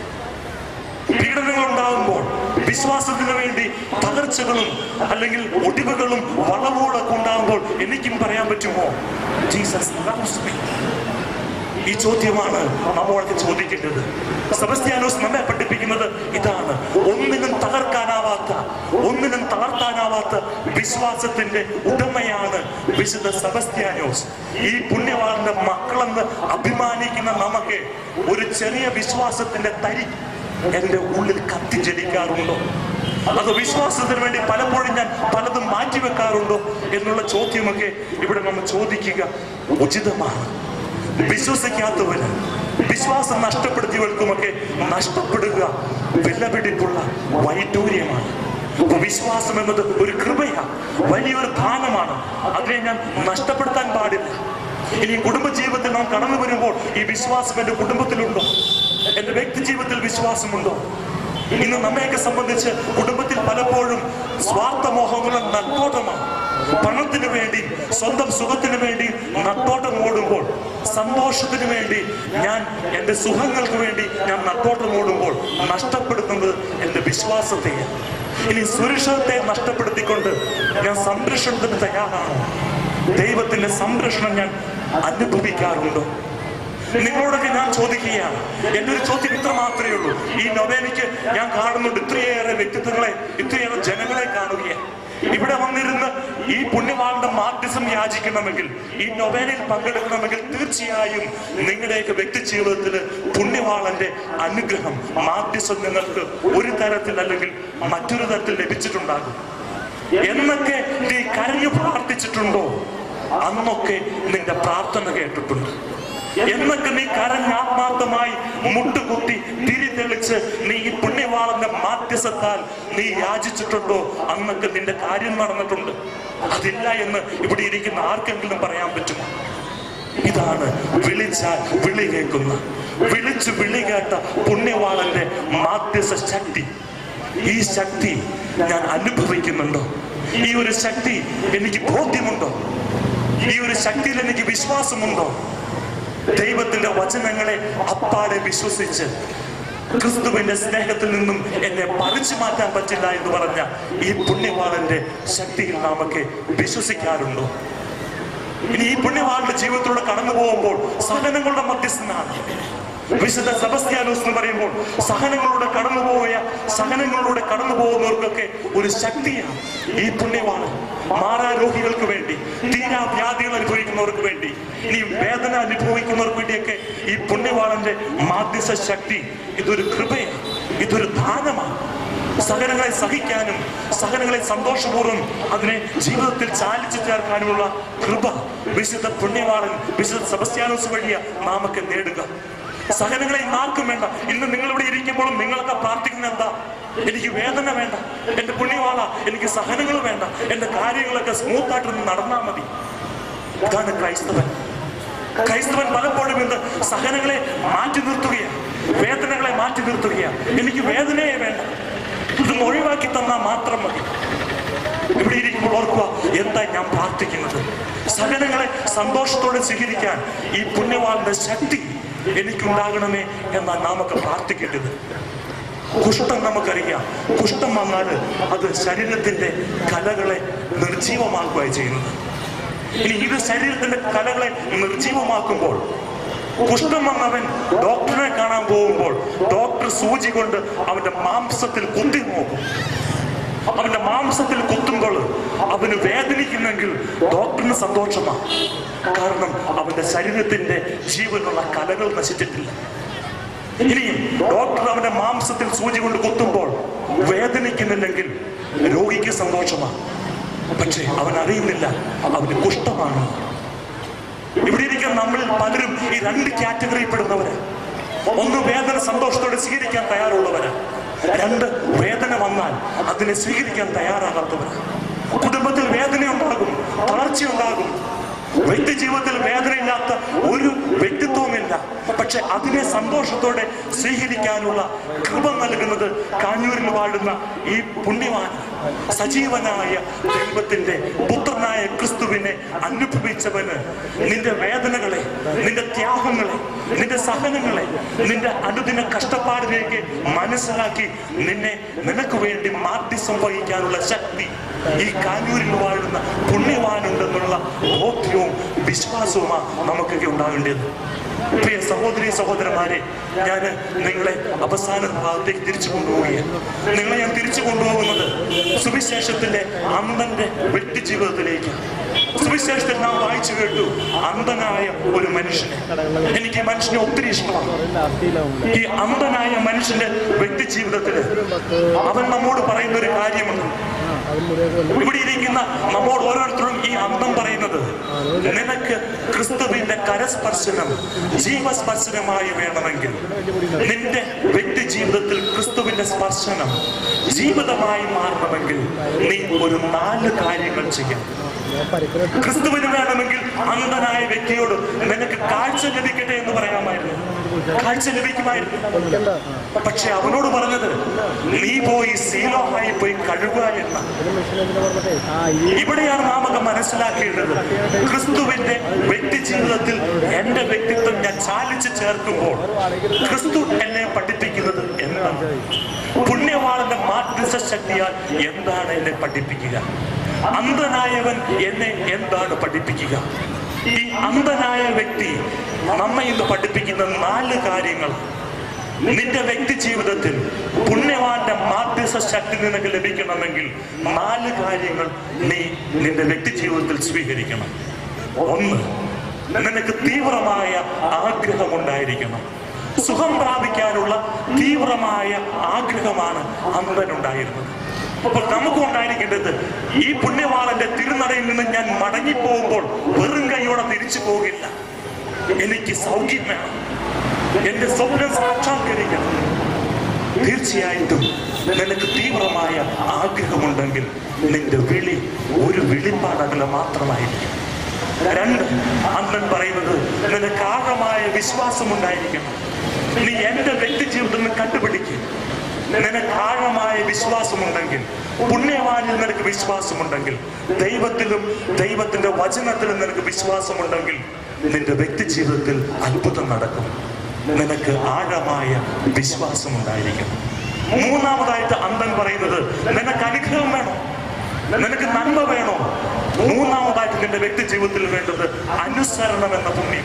പീഡനങ്ങൾ ഉണ്ടാകുമ്പോൾ വിശ്വാസത്തിന് വേണ്ടി തകർച്ചകളും അല്ലെങ്കിൽ ഒടിവുകളും വളവുകളൊക്കെ ഉണ്ടാകുമ്പോൾ എനിക്കും പറയാൻ പറ്റുമോ ജീസസ് loves me. ഈ ചോദ്യമാണ് നമ്മളൊക്കെ ചോദിക്കേണ്ടത് സെബസ്ത്യാനോസ് നമ്മെ പഠിപ്പിക്കുന്നത് ഇതാണ് ഒന്നിനും തകർക്കാനാവാത്ത ഒന്നിനും തളർത്താനാവാത്ത വിശ്വാസത്തിന്റെ ഉടമയാണ് വിശുദ്ധ സെബസ്ത്യാനോസ് ഈ പുണ്യവാളിന്റെ മക്കളെന്ന് അഭിമാനിക്കുന്ന നമുക്ക് ഒരു ചെറിയ വിശ്വാസത്തിന്റെ തരി എന്റെ ഉള്ളിൽ കത്തിജ്വലിക്കാറുണ്ടോ അത് വിശ്വാസത്തിന് വേണ്ടി പലപ്പോഴും ഞാൻ പലതും മാറ്റിവെക്കാറുണ്ടോ എന്നുള്ള ചോദ്യമൊക്കെ ഇവിടെ നമ്മൾ ചോദിക്കുക ഉചിതമാണ് വിശ്വസിക്കാത്തവന് വിശ്വാസം നഷ്ടപ്പെടുത്തിയവർക്കുമൊക്കെ നഷ്ടപ്പെടുക വിലപിടിപ്പുള്ള വൈഡൂര്യമാണ് അപ്പൊ വിശ്വാസം എന്നത് ഒരു കൃപയാണ് വലിയൊരു ദാനമാണ് അതിനെ ഞാൻ നഷ്ടപ്പെടുത്താൻ പാടില്ല ഇനി കുടുംബജീവിതത്തിൽ നാം കടന്നു വരുമ്പോൾ ഈ വിശ്വാസം എന്റെ കുടുംബത്തിലുണ്ടോ എന്റെ വ്യക്തി ജീവിതത്തിൽ വിശ്വാസമുണ്ടോ ഇന്ന് നമ്മയൊക്കെ സംബന്ധിച്ച് കുടുംബത്തിൽ പലപ്പോഴും സ്വാർത്ഥമോഹങ്ങളും നട്ടോട്ടമാണ് പണത്തിന് വേണ്ടി സ്വന്തം സുഖത്തിന് വേണ്ടി നട്ടോട്ടം ഓടുമ്പോൾ സന്തോഷത്തിന് വേണ്ടി ഞാൻ എൻ്റെ സുഖങ്ങൾക്ക് വേണ്ടി ഞാൻ നട്ടോട്ടം ഓടുമ്പോൾ നഷ്ടപ്പെടുന്നത് എൻ്റെ വിശ്വാസത്തെയാണ് ഇനി സുരക്ഷിതത്തെ നഷ്ടപ്പെടുത്തിക്കൊണ്ട് ഞാൻ സംരക്ഷണത്തിന് തയ്യാറാണോ ദൈവത്തിന്റെ സംരക്ഷണം ഞാൻ അനുഭവിക്കാറുണ്ടോ നിങ്ങളോടൊക്കെ ഞാൻ ചോദിക്കുകയാണ് എൻ്റെ ഒരു ചോദ്യം ഇത്ര മാത്രമേ ഉള്ളൂ ഈ നൊവേനയ്ക്ക് ഞാൻ കാണുന്നുണ്ട് ഇത്രയേറെ വ്യക്തിത്വങ്ങളെ ഇത്രയേറെ ജനങ്ങളെ കാണുകയാണ് ഇവിടെ വന്നിരുന്ന് ഈ പുണ്യവാളുടെ മാർട്ടിസം യാചിക്കണമെങ്കിൽ ഈ നൊവേനയിൽ പങ്കെടുക്കണമെങ്കിൽ തീർച്ചയായും നിങ്ങളുടെയൊക്കെ വ്യക്തി ജീവിതത്തിൽ പുണ്യവാളന്റെ അനുഗ്രഹം മാർട്ടിസം നിങ്ങൾക്ക് ഒരു തരത്തിൽ അല്ലെങ്കിൽ മറ്റൊരു തരത്തിൽ ലഭിച്ചിട്ടുണ്ടാകും എന്നൊക്കെ നീ കരഞ്ഞു പ്രാർത്ഥിച്ചിട്ടുണ്ടോ അന്നൊക്കെ നിന്റെ പ്രാർത്ഥന കേട്ടിട്ടുണ്ട് എന്നൊക്കെ നീ കരഞ്ഞ് ആത്മാർത്ഥമായി മുട്ടുകുത്തി തിരി തെളിച്ച് നീ ഈ പുണ്യവാളന്റെ മാധ്യസ്ഥത്താൽ നീ യാചിച്ചിട്ടുണ്ടോ അന്നൊക്കെ നിന്റെ കാര്യം നടന്നിട്ടുണ്ട് അതില്ല എന്ന് ഇവിടെ ഇരിക്കുന്ന ആർക്കെങ്കിലും പറയാൻ പറ്റുമോ ഇതാണ് വിളിച്ചാൽ വിളി കേൾക്കുന്ന വിളിച്ചു വിളി കേട്ട പുണ്യവാളന്റെ മാധ്യസ്ഥ ശക്തി ഈ ശക്തി ഞാൻ അനുഭവിക്കുന്നുണ്ടോ ഈ ഒരു ശക്തി എനിക്ക് ബോധ്യമുണ്ടോ ഈ ഒരു ശക്തിയിൽ എനിക്ക് വിശ്വാസമുണ്ടോ ദൈവത്തിന്റെ വചനങ്ങളെ അപ്പാടെ വിശ്വസിച്ച് ക്രിസ്തുവിന്റെ സ്നേഹത്തിൽ നിന്നും എന്നെ പറിച്ചു മാറ്റാൻ പറ്റില്ല എന്ന് പറഞ്ഞ ഈ പുണ്യവാളന്റെ ശക്തിയിൽ നാമൊക്കെ വിശ്വസിക്കാറുണ്ടോ ഇനി ഈ പുണ്യവാളുടെ ജീവിതത്തിലൂടെ കടന്നു പോകുമ്പോൾ സഹനങ്ങളുടെ മധ്യസ്ഥനാണ് വിശുദ്ധ സെബസ്ത്യാനോസ് എന്ന് പറയുമ്പോൾ സഹനങ്ങളിലൂടെ കടന്നു പോയ സഹനങ്ങളിലൂടെ കടന്നു പോകുന്നവർക്കൊക്കെ ഒരു ശക്തിയാണ് ഈ പുണ്യവാള് മാറാരോഗികൾക്ക് വേണ്ടി തീരാ വ്യാധികൾ അനുഭവിക്കുന്നവർക്ക് വേണ്ടി ഇനി വേദന അനുഭവിക്കുന്നവർക്ക് വേണ്ടിയൊക്കെ ഈ പുണ്യവാളന്റെ മാധ്യസ്ഥ ശക്തി ഇതൊരു കൃപയാണ് ഇതൊരു ദാനമാണ് സഹനങ്ങളെ സഹിക്കാനും സഹനങ്ങളെ സന്തോഷപൂർവ്വം അതിനെ ജീവിതത്തിൽ ചാലിച്ചു ചേർക്കാനുമുള്ള കൃപ വിശുദ്ധ പുണ്യവാളൻ വിശുദ്ധ സെബസ്ത്യാനോസ് വഴിയ നാമൊക്കെ നേടുക സഹനങ്ങളെ ആർക്കും വേണ്ട ഇന്ന് നിങ്ങൾ ഇവിടെ ഇരിക്കുമ്പോഴും നിങ്ങളൊക്കെ പ്രാർത്ഥിക്കുന്ന എന്താ എനിക്ക് വേദന വേണ്ട എന്റെ പുണ്യവാള എനിക്ക് സഹനങ്ങൾ വേണ്ട എന്റെ കാര്യങ്ങളൊക്കെ സ്മൂത്ത് ആയിട്ട് നടന്നാൽ മതി ഇതാണ് ക്രൈസ്തവൻ ക്രൈസ്തവൻ പലപ്പോഴും ഇന്ന് സഹനങ്ങളെ മാറ്റി നിർത്തുകയാണ് വേദനകളെ മാറ്റി നിർത്തുകയാണ് എനിക്ക് വേദനയെ വേണ്ട ഇതൊന്ന് ഒഴിവാക്കി തന്നാൽ മാത്രം മതി ഇവിടെ ഇരിക്കുമ്പോൾ ഓർക്കുക എന്താ ഞാൻ പ്രാർത്ഥിക്കുന്നത് സഹനങ്ങളെ സന്തോഷത്തോടെ സ്വീകരിക്കാൻ ഈ പുണ്യവാന്റെ ശക്തി എനിക്കുണ്ടാകണമേ എന്നാണ് നാമൊക്കെ പ്രാർത്ഥിക്കേണ്ടത് കുഷ്ഠം നമുക്കറിയാം കുഷ്ഠം വന്നാൽ അത് ശരീരത്തിന്റെ കലകളെ നിർജീവമാക്കുകയാണ് ചെയ്യുന്നത് ഇനി ഇത് ശരീരത്തിന്റെ കലകളെ നിർജീവമാക്കുമ്പോൾ കുഷ്ഠം വന്നവൻ ഡോക്ടറെ കാണാൻ പോകുമ്പോൾ ഡോക്ടർ സൂചി കൊണ്ട് അവന്റെ മാംസത്തിൽ കുത്തി നോക്കും അവന്റെ മാംസത്തിൽ കുത്തുമ്പോൾ അവന് വേദനിക്കുന്നെങ്കിൽ ഡോക്ടറിന് സന്തോഷമാണ് കാരണം അവന്റെ ശരീരത്തിന്റെ ജീവനുള്ള കലകൾ നശിച്ചിട്ടില്ല ഇനിയും ഡോക്ടർ അവന്റെ മാംസത്തിൽ സൂചി കൊണ്ട് കുത്തുമ്പോൾ വേദനിക്കുന്നില്ലെങ്കിൽ രോഗിക്ക് സന്തോഷമാണ് പക്ഷേ അവൻ അറിയുന്നില്ല അവന് കുഷ്ഠമാണ് ഇവിടെ ഇരിക്കുന്ന നമ്മളിൽ പലരും ഈ രണ്ട് കാറ്റഗറിയിൽ പെടുന്നവര് ഒന്ന് വേദന സന്തോഷത്തോടെ സ്വീകരിക്കാൻ തയ്യാറുള്ളവര് രണ്ട് വേദന വന്നാൽ അതിനെ സ്വീകരിക്കാൻ തയ്യാറാകാത്തവര് കുടുംബത്തിൽ വേദന ഉണ്ടാകും തളർച്ചയുണ്ടാകും വ്യക്തി ജീവിതത്തിൽ വേദനയില്ലാത്ത ഒരു വ്യക്തിത്വമില്ല പക്ഷെ അതിനെ സന്തോഷത്തോടെ സ്വീകരിക്കാനുള്ള കൃപ നൽകുന്നത് കാഞ്ഞൂരിൽ വാഴുന്ന ഈ പുണ്യവാൻ സജീവനായ ദൈവത്തിന്റെ പുത്രനായ ക്രിസ്തുവിനെ അനുഭവിച്ചവന് നിന്റെ വേദനകളെ നിന്റെ ത്യാഗങ്ങളെ നിന്റെ സഹനങ്ങളെ നിന്റെ അനുദിന കഷ്ടപ്പാടിലേക്ക് മനസ്സിലാക്കി നിന്നെ നിനക്ക് വേണ്ടി മാറ്റി സംഭവിക്കാനുള്ള ശക്തി ഈ കാഞ്ഞൂരിൽ വാഴുന്ന പുണ്യവാനുണ്ടെന്നുള്ള ബോധ്യവും വിശ്വാസവുമാണ് നമുക്കൊക്കെ ഉണ്ടാകേണ്ടത് പ്രിയ സഹോദരി സഹോദരന്മാരെ ഞാൻ നിങ്ങളെ അവസാന ഭാഗത്തേക്ക് തിരിച്ചു കൊണ്ടുപോവുകയാണ് നിങ്ങളെ ഞാൻ തിരിച്ചു കൊണ്ടുപോകുന്നത് സുവിശേഷത്തിന്റെ അന്ധന്റെ വ്യക്തി ജീവിതത്തിലേക്ക് സുവിശേഷത്തിൽ നാം വായിച്ചു കേട്ടു അന്ധനായ ഒരു മനുഷ്യനെ എനിക്ക് ഈ മനുഷ്യനെ ഒത്തിരി ഇഷ്ടമാണ് ഈ അന്ധനായ മനുഷ്യന്റെ വ്യക്തി ജീവിതത്തില് അവൻ നമ്മോട് പറയുന്ന ഒരു കാര്യമുണ്ട് ഇവിടെ ഇരിക്കുന്ന നമ്മോട് ഓരോരുത്തരും ഈ അന്തം പറയുന്നത് നിനക്ക് ക്രിസ്തുവിന്റെ കരസ്പർശനം ജീവസ്പർശനമായി വേണമെങ്കിൽ നിന്റെ വ്യക്തി ജീവിതത്തിൽ ക്രിസ്തുവിന്റെ സ്പർശനം ജീവിതമായി മാറണമെങ്കിൽ നീ ഒരു നാല് കാര്യങ്ങൾ ചെയ്യാം ക്രിസ്തുവിന് വേണമെങ്കിൽ അന്ധനായ വ്യക്തിയോട് നിനക്ക് കാഴ്ച ലഭിക്കട്ടെ എന്ന് പറയാമായിരുന്നു കാഴ്ച ലഭിക്കുമായിരുന്നു പക്ഷെ അവനോട് പറഞ്ഞത് നീ പോയി സീലോഹായി പോയി കഴുകുക എന്ന ഇവിടെയാണ് നാം ഒക്കെ മനസ്സിലാക്കേണ്ടത് ക്രിസ്തുവിന്റെ വ്യക്തി ജീവിതത്തിൽ എന്റെ വ്യക്തിത്വം ഞാൻ ചാലിച്ച് ചേർക്കുമ്പോൾ ക്രിസ്തു എന്നെ പഠിപ്പിക്കുന്നത് എന്താണ് പുണ്യവാളന്റെ മാധ്യസ്ഥ ശക്തിയാൽ എന്താണ് എന്നെ പഠിപ്പിക്കുക അന്ധനായവൻ എന്നെ എന്താണ് പഠിപ്പിക്കുക ഈ അന്ധനായ വ്യക്തി നമ്മെ ഇന്ന് പഠിപ്പിക്കുന്ന നാല് കാര്യങ്ങൾ നിന്റെ വ്യക്തി ജീവിതത്തിൽ പുണ്യവാന്റെ മാധ്യസ്ഥ ശക്തി നിനക്ക് ലഭിക്കണമെങ്കിൽ നാല് കാര്യങ്ങൾ നീ നിന്റെ വ്യക്തി ജീവിതത്തിൽ സ്വീകരിക്കണം ഒന്ന് നിനക്ക് തീവ്രമായ ആഗ്രഹമുണ്ടായിരിക്കണം സുഖം പ്രാപിക്കാനുള്ള തീവ്രമായ ആഗ്രഹമാണ് അന്ധനുണ്ടായിരുന്നത് അപ്പോൾ നമുക്ക് ഉണ്ടായിരിക്കേണ്ടത് ഈ പുണ്യവാളന്റെ തിരുനടയിൽ നിന്ന് ഞാൻ മടങ്ങിപ്പോകുമ്പോൾ വെറും കൈയോടെ തിരിച്ചു പോകില്ല എനിക്ക് സൗഖ്യം വേണം എന്റെ സ്വപ്നം സാക്ഷാത്കരിക്കണം തീർച്ചയായിട്ടും നിനക്ക് തീവ്രമായ ആഗ്രഹമുണ്ടെങ്കിൽ നിന്റെ വിളി ഒരു വിളിപ്പാടകല മാത്രമായിരിക്കും രണ്ട് അന്നൻ പറയുന്നത് നിനക്ക് ആഴമായ വിശ്വാസമുണ്ടായിരിക്കണം നീ എന്റെ വ്യക്തി ജീവിതത്തിൽ നിന്ന് കണ്ടുപിടിക്കുക നിനക്ക് ആഴമായ വിശ്വാസമുണ്ടെങ്കിൽ പുണ്യവാനിൽ നിനക്ക് വിശ്വാസമുണ്ടെങ്കിൽ ദൈവത്തിലും ദൈവത്തിന്റെ വചനത്തിലും നിനക്ക് വിശ്വാസമുണ്ടെങ്കിൽ നിന്റെ വ്യക്തി ജീവിതത്തിൽ അത്ഭുതം നടക്കും നിനക്ക് ആഴമായ വിശ്വാസമുണ്ടായിരിക്കണം മൂന്നാമതായിട്ട് അന്തൻ പറയുന്നത് നിനക്ക് അനുഗ്രഹം വേണോ നിനക്ക് നന്മ വേണോ മൂന്നാമതായിട്ട് നിന്റെ വ്യക്തി ജീവിതത്തിൽ വേണ്ടത് അനുസരണം എന്ന പുണ്യം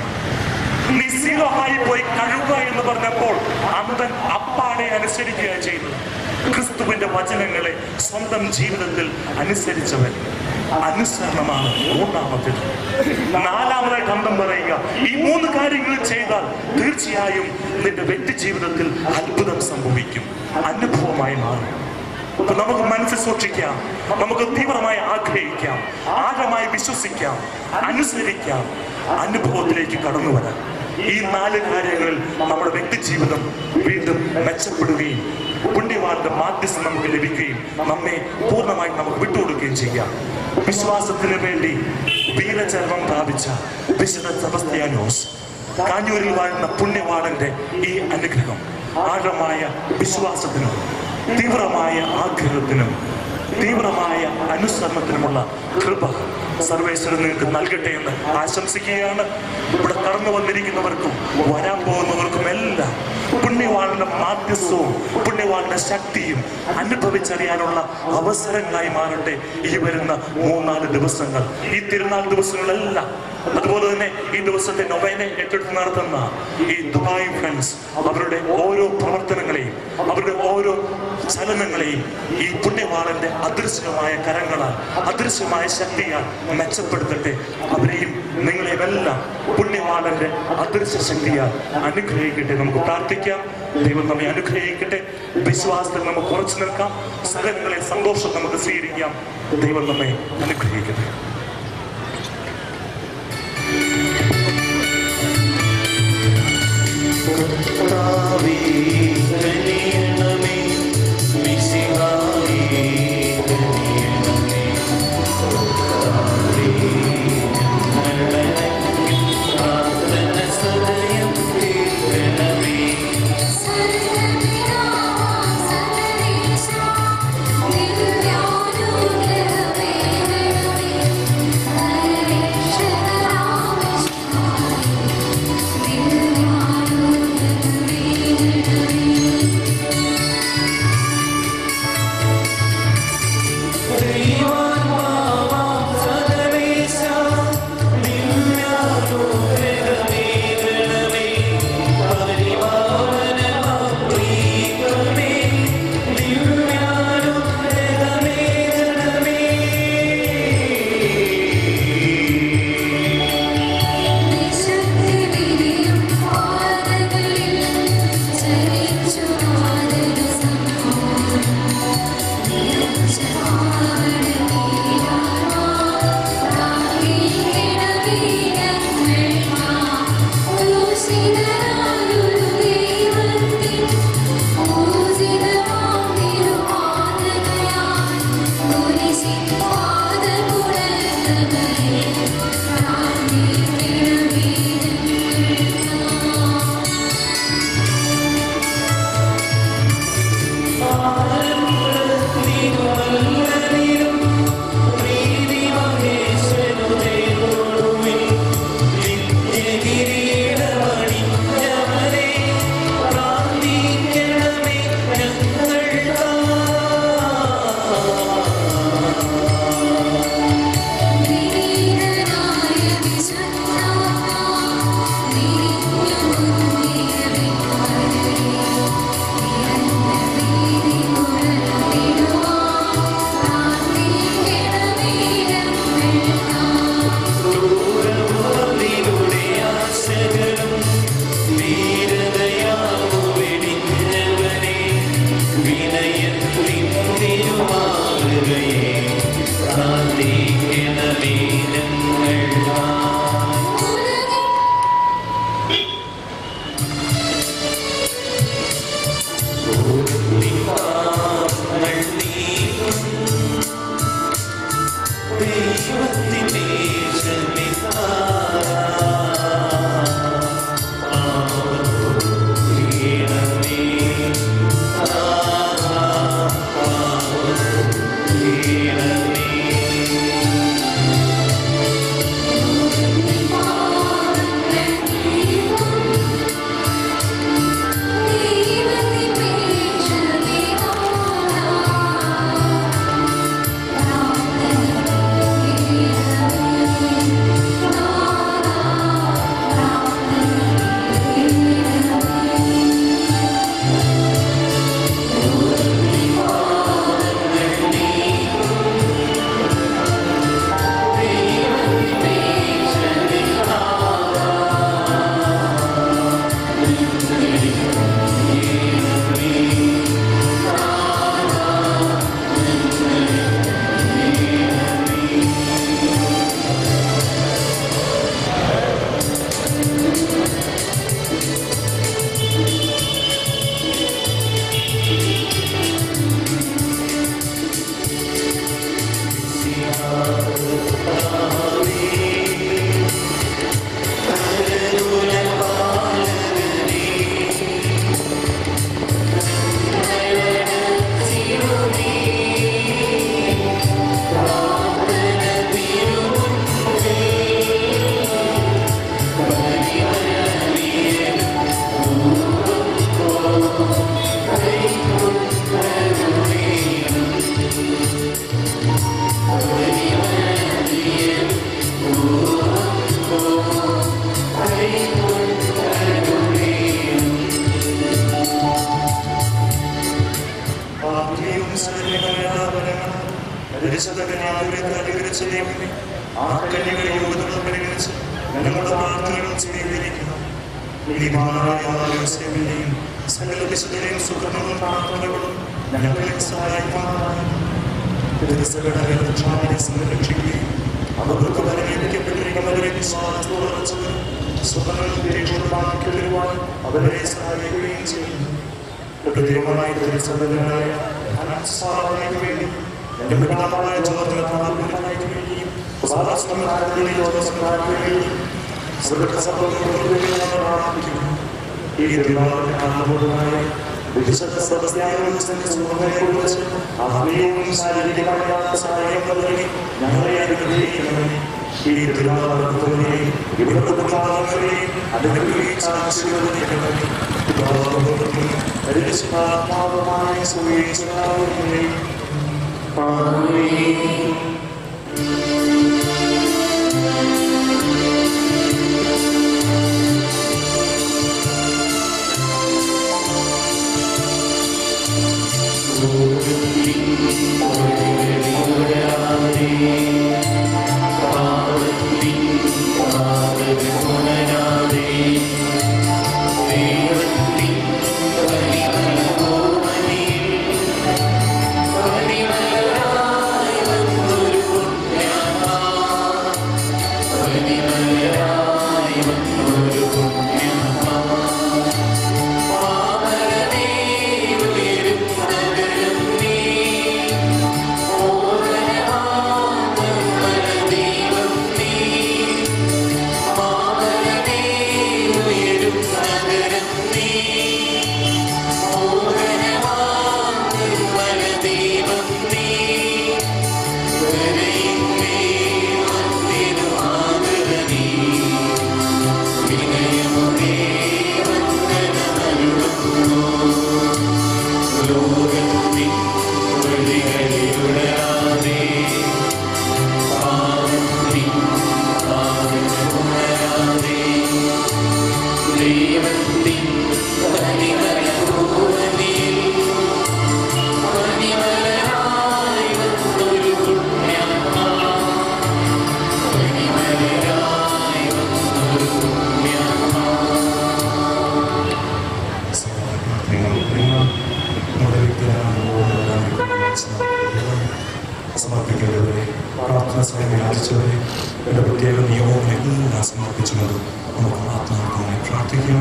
നീ സീലോഹായി പോയി കഴുകുക എന്ന് പറഞ്ഞപ്പോൾ അന്തൻ അപ്പാടെ അനുസരിക്കുക ചെയ്തത് ക്രിസ്തുവിന്റെ വചനങ്ങളെ സ്വന്തം ജീവിതത്തിൽ അനുസരിച്ചവൻ അനുസരണമാണ് മൂന്നാമത്തേത് നാലാമതായിട്ട് അന്തം പറയുക ഈ മൂന്ന് കാര്യങ്ങൾ ചെയ്താൽ തീർച്ചയായും നിന്റെ വ്യക്തി ജീവിതത്തിൽ അത്ഭുതം സംഭവിക്കും അനുഭവമായി മാറും അപ്പൊ നമുക്ക് മനസ്സിൽ സൂക്ഷിക്കാം നമുക്ക് തീവ്രമായി ആഗ്രഹിക്കാം ആഴമായി വിശ്വസിക്കാം അനുസരിക്കാം അനുഭവത്തിലേക്ക് കടന്നു വരാം ഈ നാല് കാര്യങ്ങളിൽ നമ്മുടെ വ്യക്തി ജീവിതം വീണ്ടും മെച്ചപ്പെടുകയും പുണ്യവാന്റെ മാധ്യസ്ഥം നമുക്ക് ലഭിക്കുകയും നമ്മെ പൂർണ്ണമായി നമുക്ക് വിട്ടുകൊടുക്കുകയും ചെയ്യാം വിശ്വാസത്തിന് വേണ്ടി വീരചരണം പ്രാപിച്ച വിശുദ്ധ സെബസ്ത്യാനോസ് കാഞ്ഞൂരിൽ വാഴുന്ന പുണ്യവാളന്റെ ഈ അനുഗ്രഹം ആഴമായ വിശ്വാസത്തിനും തീവ്രമായ ആഗ്രഹത്തിനും തീവ്രമായ അനുസരണത്തിനുമുള്ള കൃപ സർവേശ്വരൻ നിങ്ങൾക്ക് നൽകട്ടെ എന്ന് ആശംസിക്കുകയാണ് ഇവിടെ കടന്നു വന്നിരിക്കുന്നവർക്കും വരാൻ പോകുന്നവർക്കും എല്ലാം പുണ്യവാളിന്റെ മാധ്യസ്ഥവും പുണ്യവാളിന്റെ ശക്തിയും അനുഭവിച്ചറിയാനുള്ള അവസരങ്ങളായി മാറട്ടെ ഈ വരുന്ന മൂന്നാല് ദിവസങ്ങൾ ഈ തിരുനാൾ ദിവസങ്ങളെല്ലാം അതുപോലെ തന്നെ ഈ ദിവസത്തെ നൊവേനെ ഏറ്റെടുത്ത് നടത്തുന്ന ഈ ദുബായ് ഫ്രണ്ട്സ് അവരുടെ ഓരോ പ്രവർത്തനങ്ങളെയും അവരുടെ ഓരോ ചലനങ്ങളെയും ഈ പുണ്യവാളന്റെ അദൃശ്യമായ കരങ്ങളാൽ അദൃശ്യമായ ശക്തിയാൽ മെച്ചപ്പെടുത്തട്ടെ അവരെയും നിങ്ങളെയും എല്ലാം പുണ്യവാളന്റെ അദൃശ്യ ശക്തിയാൽ അനുഗ്രഹിക്കട്ടെ നമുക്ക് പ്രാർത്ഥിക്കാം ദൈവം നമ്മെ അനുഗ്രഹിക്കട്ടെ വിശ്വാസത്തിൽ നമുക്ക് ഉറച്ചു നിൽക്കാം സകലങ്ങളെ സന്തോഷം നമുക്ക് സ്വീകരിക്കാം ദൈവം നമ്മെ അനുഗ്രഹിക്കട്ടെ കർത്താവേ, കനിയണമേ, മിശിഹായേ, കനിയണമേ. കർത്താവേ, ഞങ്ങളുടെ പ്രാർത്ഥന സദയം കേൾക്കണമേ. ദൈവാത്മാവാം സകലേശ, നിന്നാനുഗ്രഹമേകണമേ. പരിപാവനമാം പ്രീതമേ, നിന്നാനുഗ്രഹമേകണമേ. ൂസിൻ പാദകുടൽ ആത്മീയവും സൈനികമായാവരങ്ങളും പരിശുദ്ധകന്യാകുലത്തെ അനുഗ്രഹിച്ച ദൈവമേ, ആ കന്യകയുടെ യോഗ്യതകൾ പരിഗണിച്ച് ഞങ്ങളുടെ പ്രാർത്ഥനകൾ സ്വീകരിക്കണം നീതിമാനായ യോസേഫിന്റെയും സകല വിശുദ്ധരെയും സുഖങ്ങളും പ്രാർത്ഥനകളും ഞങ്ങളെ സഹായിക്കുമാറാകണം തിരുസകടകളെ സംരക്ഷിക്കുകയും അവർക്ക് വരവേൽക്കപ്പെട്ടിരിക്കുന്നവരെ വിശ്വാസത്തോടച്ച് സുഖങ്ങൾ തീക്ഷണമാക്കി വരുവാൻ അവരെ സഹായിക്കുകയും ചെയ്യുന്നു പ്രത്യേകമായി തിരുസഭനായ അനാസ്ഥാനങ്ങൾക്ക് വേണ്ടി എന്റെ പിതാവായ ജോർജനാഥനായിക്ക് വേണ്ടിയും ഉപാസനമാരുടെ ജോസഫാർക്ക് വേണ്ടിയും ഈ തിരുവാതിര കാണുമ്പോഴായ വിശുദ്ധ സദസ്യാനുസരിച്ച് സുഖങ്ങളെക്കുറിച്ച് ആത്മീയവും ശാരീരികമായ സഹായം നൽകി ഞങ്ങളെ അനുഗ്രഹിക്കണമേ ഈ തിരുവാതിരത്തെയും ഇവിടുത്തെ കുടുംബാംഗങ്ങളെയും അനുഗ്രഹിച്ച് ആശീർവദിക്കണമേ പിതാവും പരിശുദ്ധാത്മാവുമായ സുവീക്ഷണാവുന്നേ സമർപ്പിക്കുന്നവരെ പ്രാർത്ഥന സമയം യാചിച്ചവരെ എൻ്റെ പ്രത്യേക നിയമവും എല്ലാം സമർപ്പിച്ചുകൊണ്ട് നമുക്ക് ആത്മാർത്ഥമായി പ്രാർത്ഥിക്കാം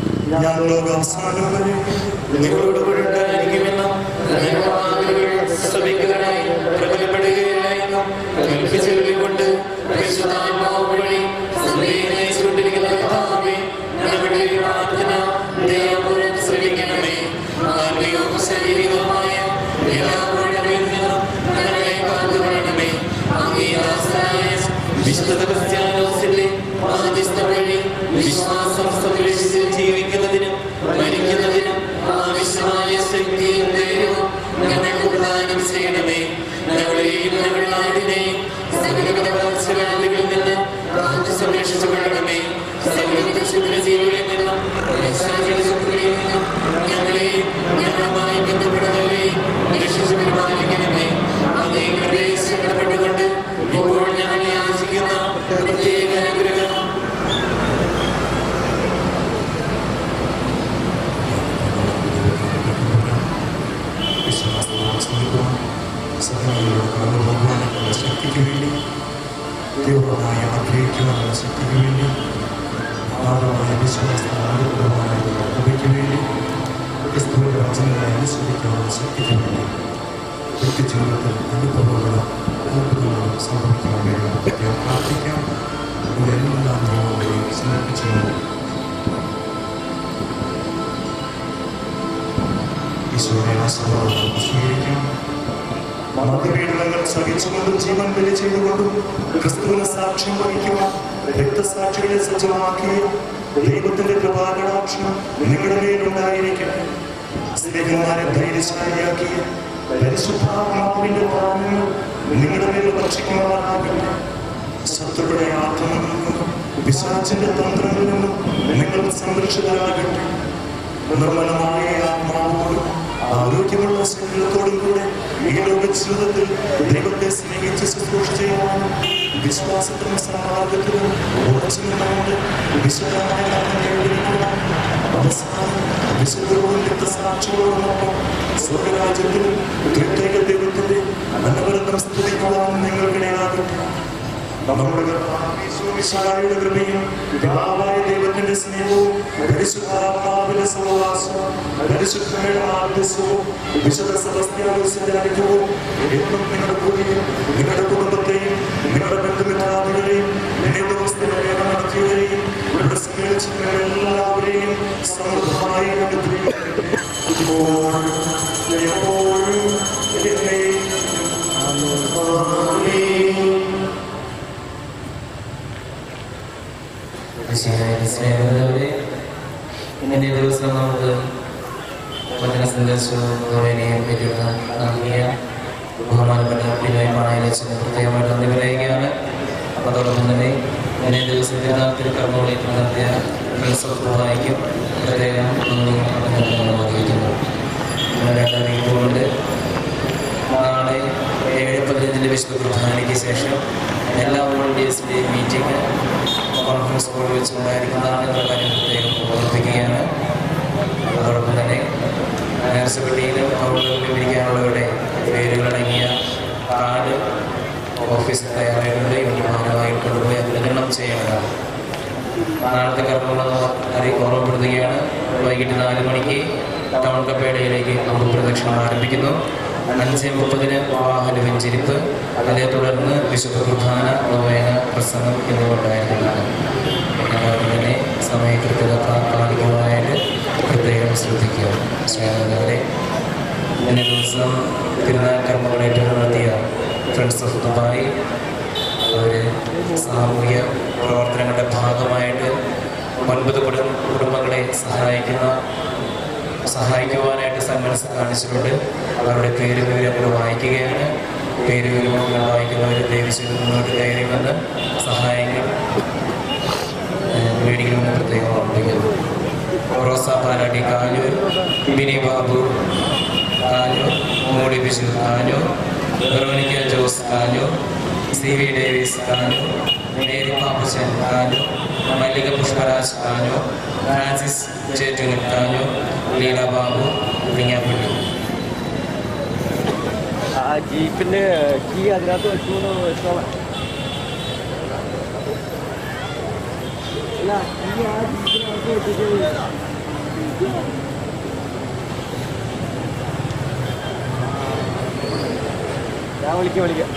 ഞാൻ ലോകാവസാനം വരെ നിങ്ങളോട് കൂടെ ഉണ്ടായിരിക്കുമെന്നും നിങ്ങളുടെ വാതിലുകൾ ശ്രമിക്കുകയായി പ്രബലപ്പെടുകയില്ല എന്നും കൽപ്പിച്ചു കൊണ്ട് പരിശുദ്ധാത്മാവ് വഴി സഭയെ നയിച്ചുകൊണ്ടിരിക്കുന്ന കർത്താവേ, ഞങ്ങളുടെ ഈ പ്രാർത്ഥന ദയാപൂർവ്വം ശ്രമിക്കണമേ ആത്മീയവും ശാരീരികവുമായ എല്ലാ കുഴപ്പങ്ങളിൽ നിന്നും ഞങ്ങളെ കാത്തുകൊള്ളണമേ അങ്ങേ ദാസനായ വിശുദ്ധ ക്രിസ്ത്യാനോസിന്റെ മാധ്യസ്ഥ വഴി വിശ്വാസം സംരക്ഷിച്ച് ജീവിക്കുന്നതിനും മരിക്കുന്നതിനും ആവശ്യമായ ശക്തിയും ധൈര്യവും ഞങ്ങൾക്ക് പ്രദാനം ചെയ്യണമേ ഞങ്ങളെയും ഞങ്ങളുടെ നാടിനെയും സകലവിധ പകർച്ചവ്യാധികളിൽ നിന്ന് കാത്തു സംരക്ഷിച്ചു കൊള്ളണമേ സകലവിധ ക്ഷുദ്രജീവികളിൽ നിന്നും രക്ഷാകര ശത്രുക്കളിൽ നിന്നും ഞങ്ങളെയും ഞങ്ങളുമായി ബന്ധപ്പെടുന്നവരെയും രക്ഷിച്ചു പരിപാലിക്കണമേ അങ്ങേ കൃപയെ ശരണപ്പെട്ടുകൊണ്ട് ഇപ്പോൾ ഞങ്ങൾ യാചിക്കുന്ന പ്രത്യേക അനുഗ്രഹം വിശ്വാസത്തോടെ സ്നേഹിക്കുവാൻ സഹനങ്ങളോട് കടന്നു പോകുവാനുള്ള ശക്തിക്ക് വേണ്ടി തീവ്രമായി ആഗ്രഹിക്കുവാനുള്ള ശക്തിക്ക് വേണ്ടി ആഴമായ വിശ്വാസമായ കൃപയ്ക്ക് വേണ്ടി ക്രിസ്തുവിന്റെ വചനങ്ങളെ അനുസരിക്കാനുള്ള ശക്തിക്ക് വേണ്ടി വ്യക്തിജീവിതത്തിൽ അനുഭവങ്ങളും അത്ഭുതങ്ങളും സംഭവിക്കാൻ വേണ്ടി പ്രത്യേകം പ്രാർത്ഥിക്കാം ഇതിന്റെ എല്ലാ നിയമങ്ങളെയും സമർപ്പിച്ചുകൊണ്ട് ഈശോയുടെ ആശീർവാദം സ്വീകരിക്കാം മതപീഡനങ്ങൾ സഹിച്ചുകൊണ്ടും ജീവൻ ബലി ചെയ്തുകൊണ്ടും ക്രിസ്തുവിന് സാക്ഷ്യം വഹിക്കുവാൻ രക്തസാക്ഷികളെ സജ്ജമാക്കിയ ദൈവത്തിന്റെ കൃപാകടാക്ഷം നിങ്ങളുടെ മേലുണ്ടായിരിക്കട്ടെ സ്ത്രീകുമാരെ ധൈര്യശാലിയാക്കിയ പരിശുദ്ധാത്മാവിന്റെ ദാനങ്ങൾ നിങ്ങളുടെ മേൽ ഭക്ഷിക്കുവാനാകട്ടെ ശത്രുക്കളുടെ ആക്രമണത്തിൽ നിന്നും പിശാചിന്റെ തന്ത്രങ്ങളിൽ നിന്നും നിങ്ങൾ സംരക്ഷിതരാകട്ടെ നിർമ്മലമായ ആത്മാവോടും ആരോഗ്യമുള്ള ശരീരത്തോടും കൂടെ ഈ ലോക ജീവിതത്തിൽ ദൈവത്തെ സ്നേഹിച്ച് ശുശ്രൂഷ ചെയ്യുവാനും വിശ്വാസത്തിനും സമാർഗത്തിനും ഉറച്ചു നിന്നുകൊണ്ട് വിശുദ്ധമായ കർമ്മം കൈവരിക്കുവാനും അവസാനം വിശുദ്ധവും രക്തസാക്ഷികളോടൊപ്പം സ്വർഗരാജ്യത്തിൽ ത്രിത്യേക ദൈവത്തിന്റെ അനവരതം സ്തുതിക്കുവാനും നിങ്ങൾക്കിടയാകട്ടെ നമ്മുടെ കർത്താവിന്റെ കൃപയും പിതാവായ ദൈവത്തിന്റെ സ്നേഹവും പരിശുദ്ധാത്മാവിന്റെ സഹവാസവും പരിശുദ്ധയുടെ ആദ്യസവും വിശുദ്ധ സെബസ്ത്യാനോസിന്റെ ഐക്യവും എന്നും നിങ്ങളുടെ കൂടെയും നിങ്ങളുടെ കുടുംബത്തെയും നിങ്ങളുടെ ബന്ധുമിത്രാദികളെയും നേതൃത്വത്തിന്റെ വേദന നടത്തിയവരെയും ഇവിടെ സമ്മേളിച്ചിട്ടുള്ള എല്ലാവരെയും സമൃദ്ധമായി അനുഗ്രഹിക്കട്ടെ. ഇപ്പോഴും എപ്പോഴും എന്നേക്കും. ആമേൻ. സ്നേഹമുള്ളവരെ ഇന്നത്തെ ദിവസം നമുക്ക് വചന സന്ദേശവും നോവേനെയും പറ്റിയുള്ള നൽകിയ ബഹുമാനപ്പെട്ട ബിനോയ് പാണയിലച്ചന് പ്രത്യേകമായിട്ട് നന്ദി പറയുകയാണ് അതോടൊപ്പം തന്നെ ഇന്നേ ദിവസം തിരുനാൾ കർമ്മങ്ങളേറ്റ് നടത്തിയ ഫ്രണ്ട്സ് ഓഫ് ദുബായിക്കും പ്രത്യേകം നന്ദി അഭിനന്ദനങ്ങൾ അറിയിക്കുന്നു രണ്ടാം വീണ്ടുകൊണ്ട് നാളെ ഏഴ് പതിനഞ്ചിൻ്റെ വിശുദ്ധ കുർബാനയ്ക്ക് ശേഷം എല്ലാ വോളണ്ടിയേഴ്സിൻ്റെയും മീറ്റിംഗ് കോൺഫറൻസ് കോൾ വെച്ചുകൊണ്ടായിരിക്കുന്നതാണ് എന്നുള്ള കാര്യം പ്രത്യേകം ഓർമ്മിപ്പിക്കുകയാണ് അതോടൊപ്പം തന്നെ മുനിസിപ്പാലിറ്റിയിലും ടൗണുകളിലും ഇരിക്കാനുള്ളവരുടെ പേരുകളടങ്ങിയ കാർഡ് ഓഫീസിൽ തയ്യാറായിട്ടുണ്ട് യൂണിഫോമായി കൊണ്ടുപോയി വിതരണം ചെയ്യേണ്ടതാണ് നാളത്തെ കർമ്മങ്ങൾ അറി ഓർമ്മപ്പെടുത്തുകയാണ് വൈകിട്ട് നാല് മണിക്ക് ടൗൺ കപ്പേടയിലേക്ക് അമ്പ് പ്രദക്ഷിണം ആരംഭിക്കുന്നു അഞ്ച് മുപ്പതിന് വാഹന വെഞ്ചിരിപ്പ് അതേ തുടർന്ന് വിശുദ്ധ കുർബാന നോവേന പ്രസംഗം എന്നിവ ഉണ്ടായിരുന്നതാണ് എല്ലാവരും തന്നെ സമയകൃത്യത പാലിക്കുവാനായിട്ട് പ്രത്യേകം ശ്രദ്ധിക്കുക സ്നേഹമുള്ളവരെ ഇന്നേ ദിവസം തിരുനാൾ കർമ്മങ്ങളേറ്റ് നടത്തിയ ഫ്രണ്ട്സ് ഓഫ് ദുബായ് അവർ സാമൂഹ്യ പ്രവർത്തനങ്ങളുടെ ഭാഗമായിട്ട് ഒൻപത് കുടും കുടുംബങ്ങളെ സഹായിക്കുന്ന സഹായിക്കുവാനായിട്ട് സന്മനസ് കാണിച്ചിട്ടുണ്ട് അവരുടെ പേര് വിവരങ്ങൾ വായിക്കുകയാണ് പേര് വിവരങ്ങൾ വായിക്കുന്നവർ ദയവിച്ച് മുന്നോട്ട് കയറി വന്ന് സഹായങ്ങൾ ഏഹ്, മേടിക്കണമെന്ന് പ്രത്യേകം ഓർമ്മിക്കുന്നു Rosa Palatty Kanjoor Bini Babu Kanjoor Molly Bishu Kanjoor Veronica Jose Kanjoor C V Davis Kanjoor Mary Pappachan Kanjoor Mallika Pushparaj Kanjoor Francis Chettungal Kanjoor Leela Babu Ulingappally ആ ജീപ്പിന്റെ കീ അതിനകത്ത് വെച്ചു വെച്ചോളാം അല്ല കീ ആ ജീപ്പിനകത്ത് വെച്ചിട്ട് ഞാൻ വിളിക്കാം വിളിക്കാം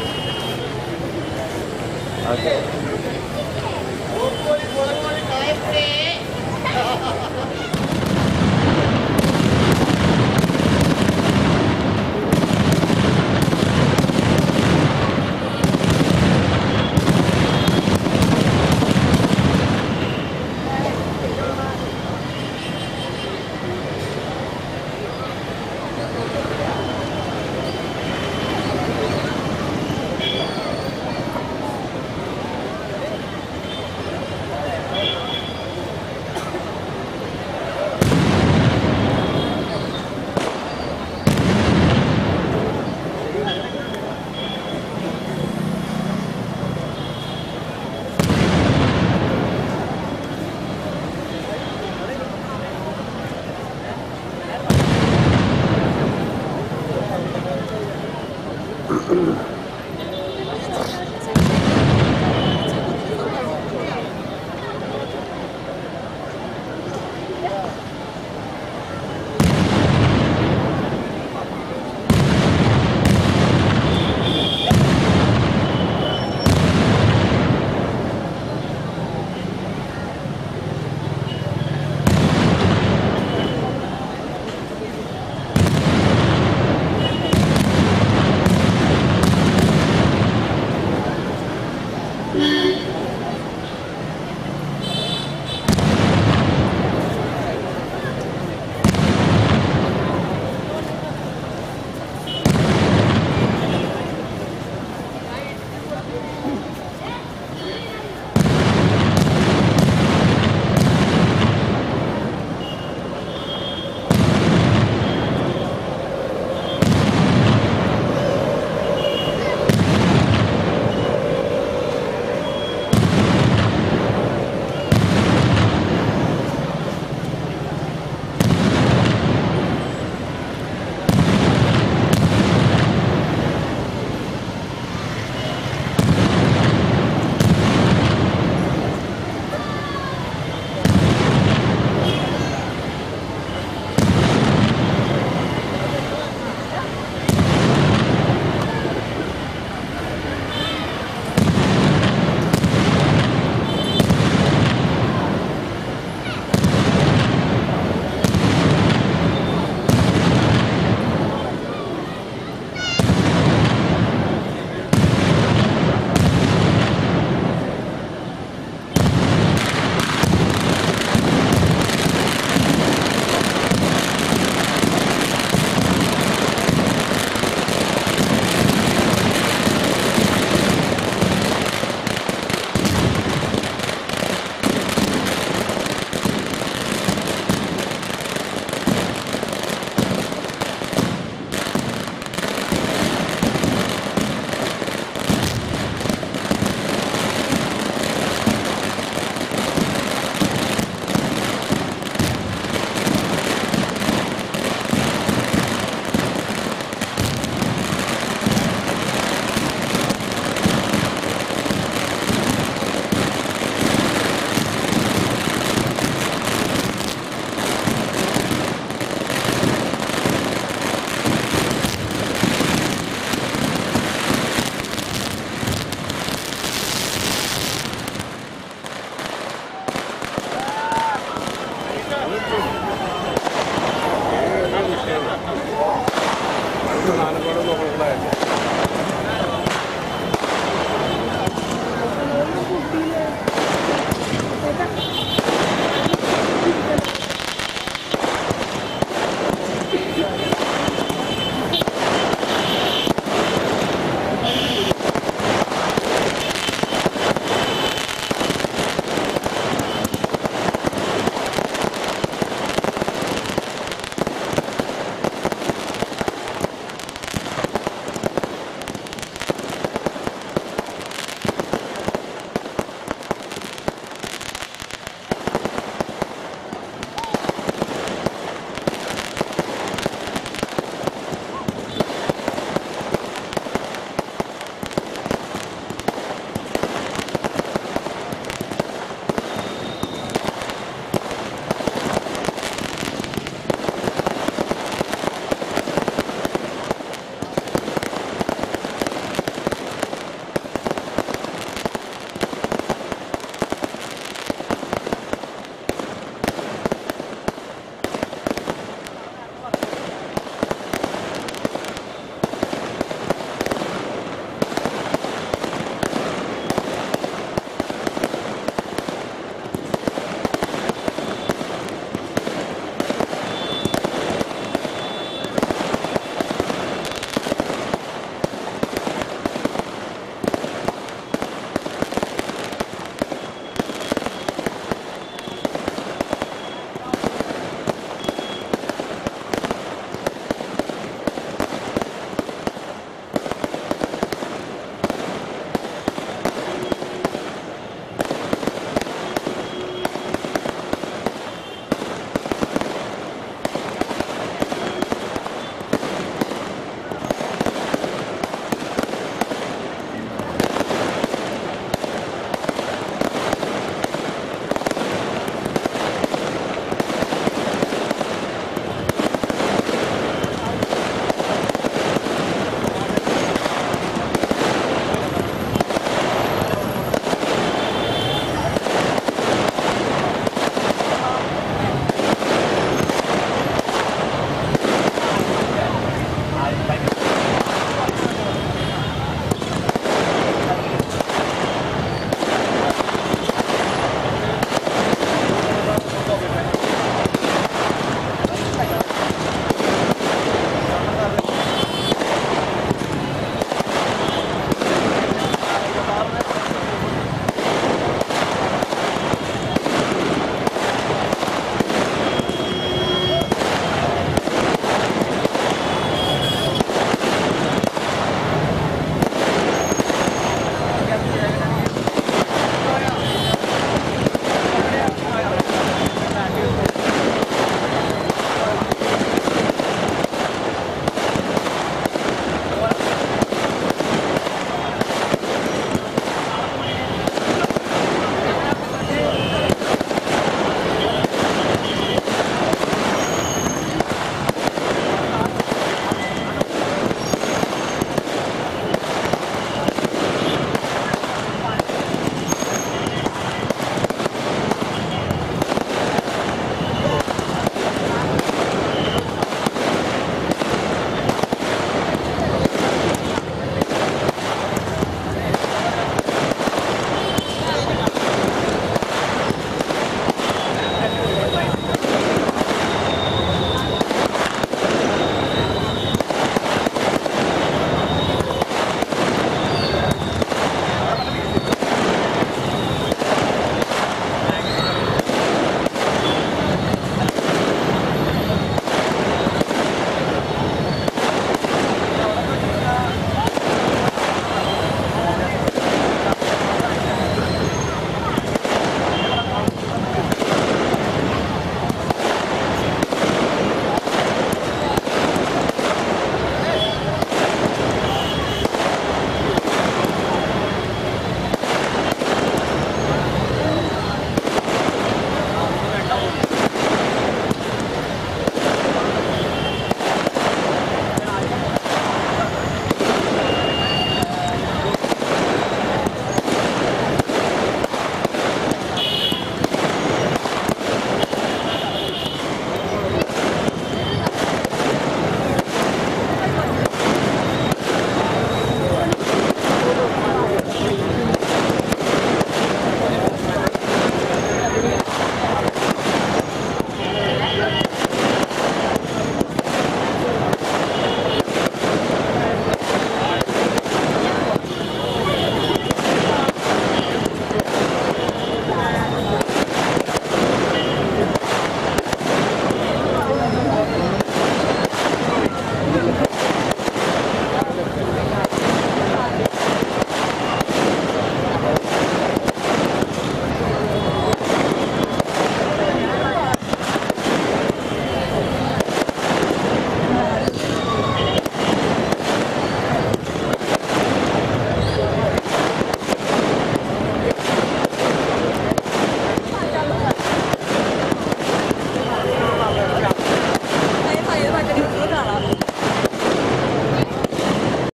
ഓക്കെ Thank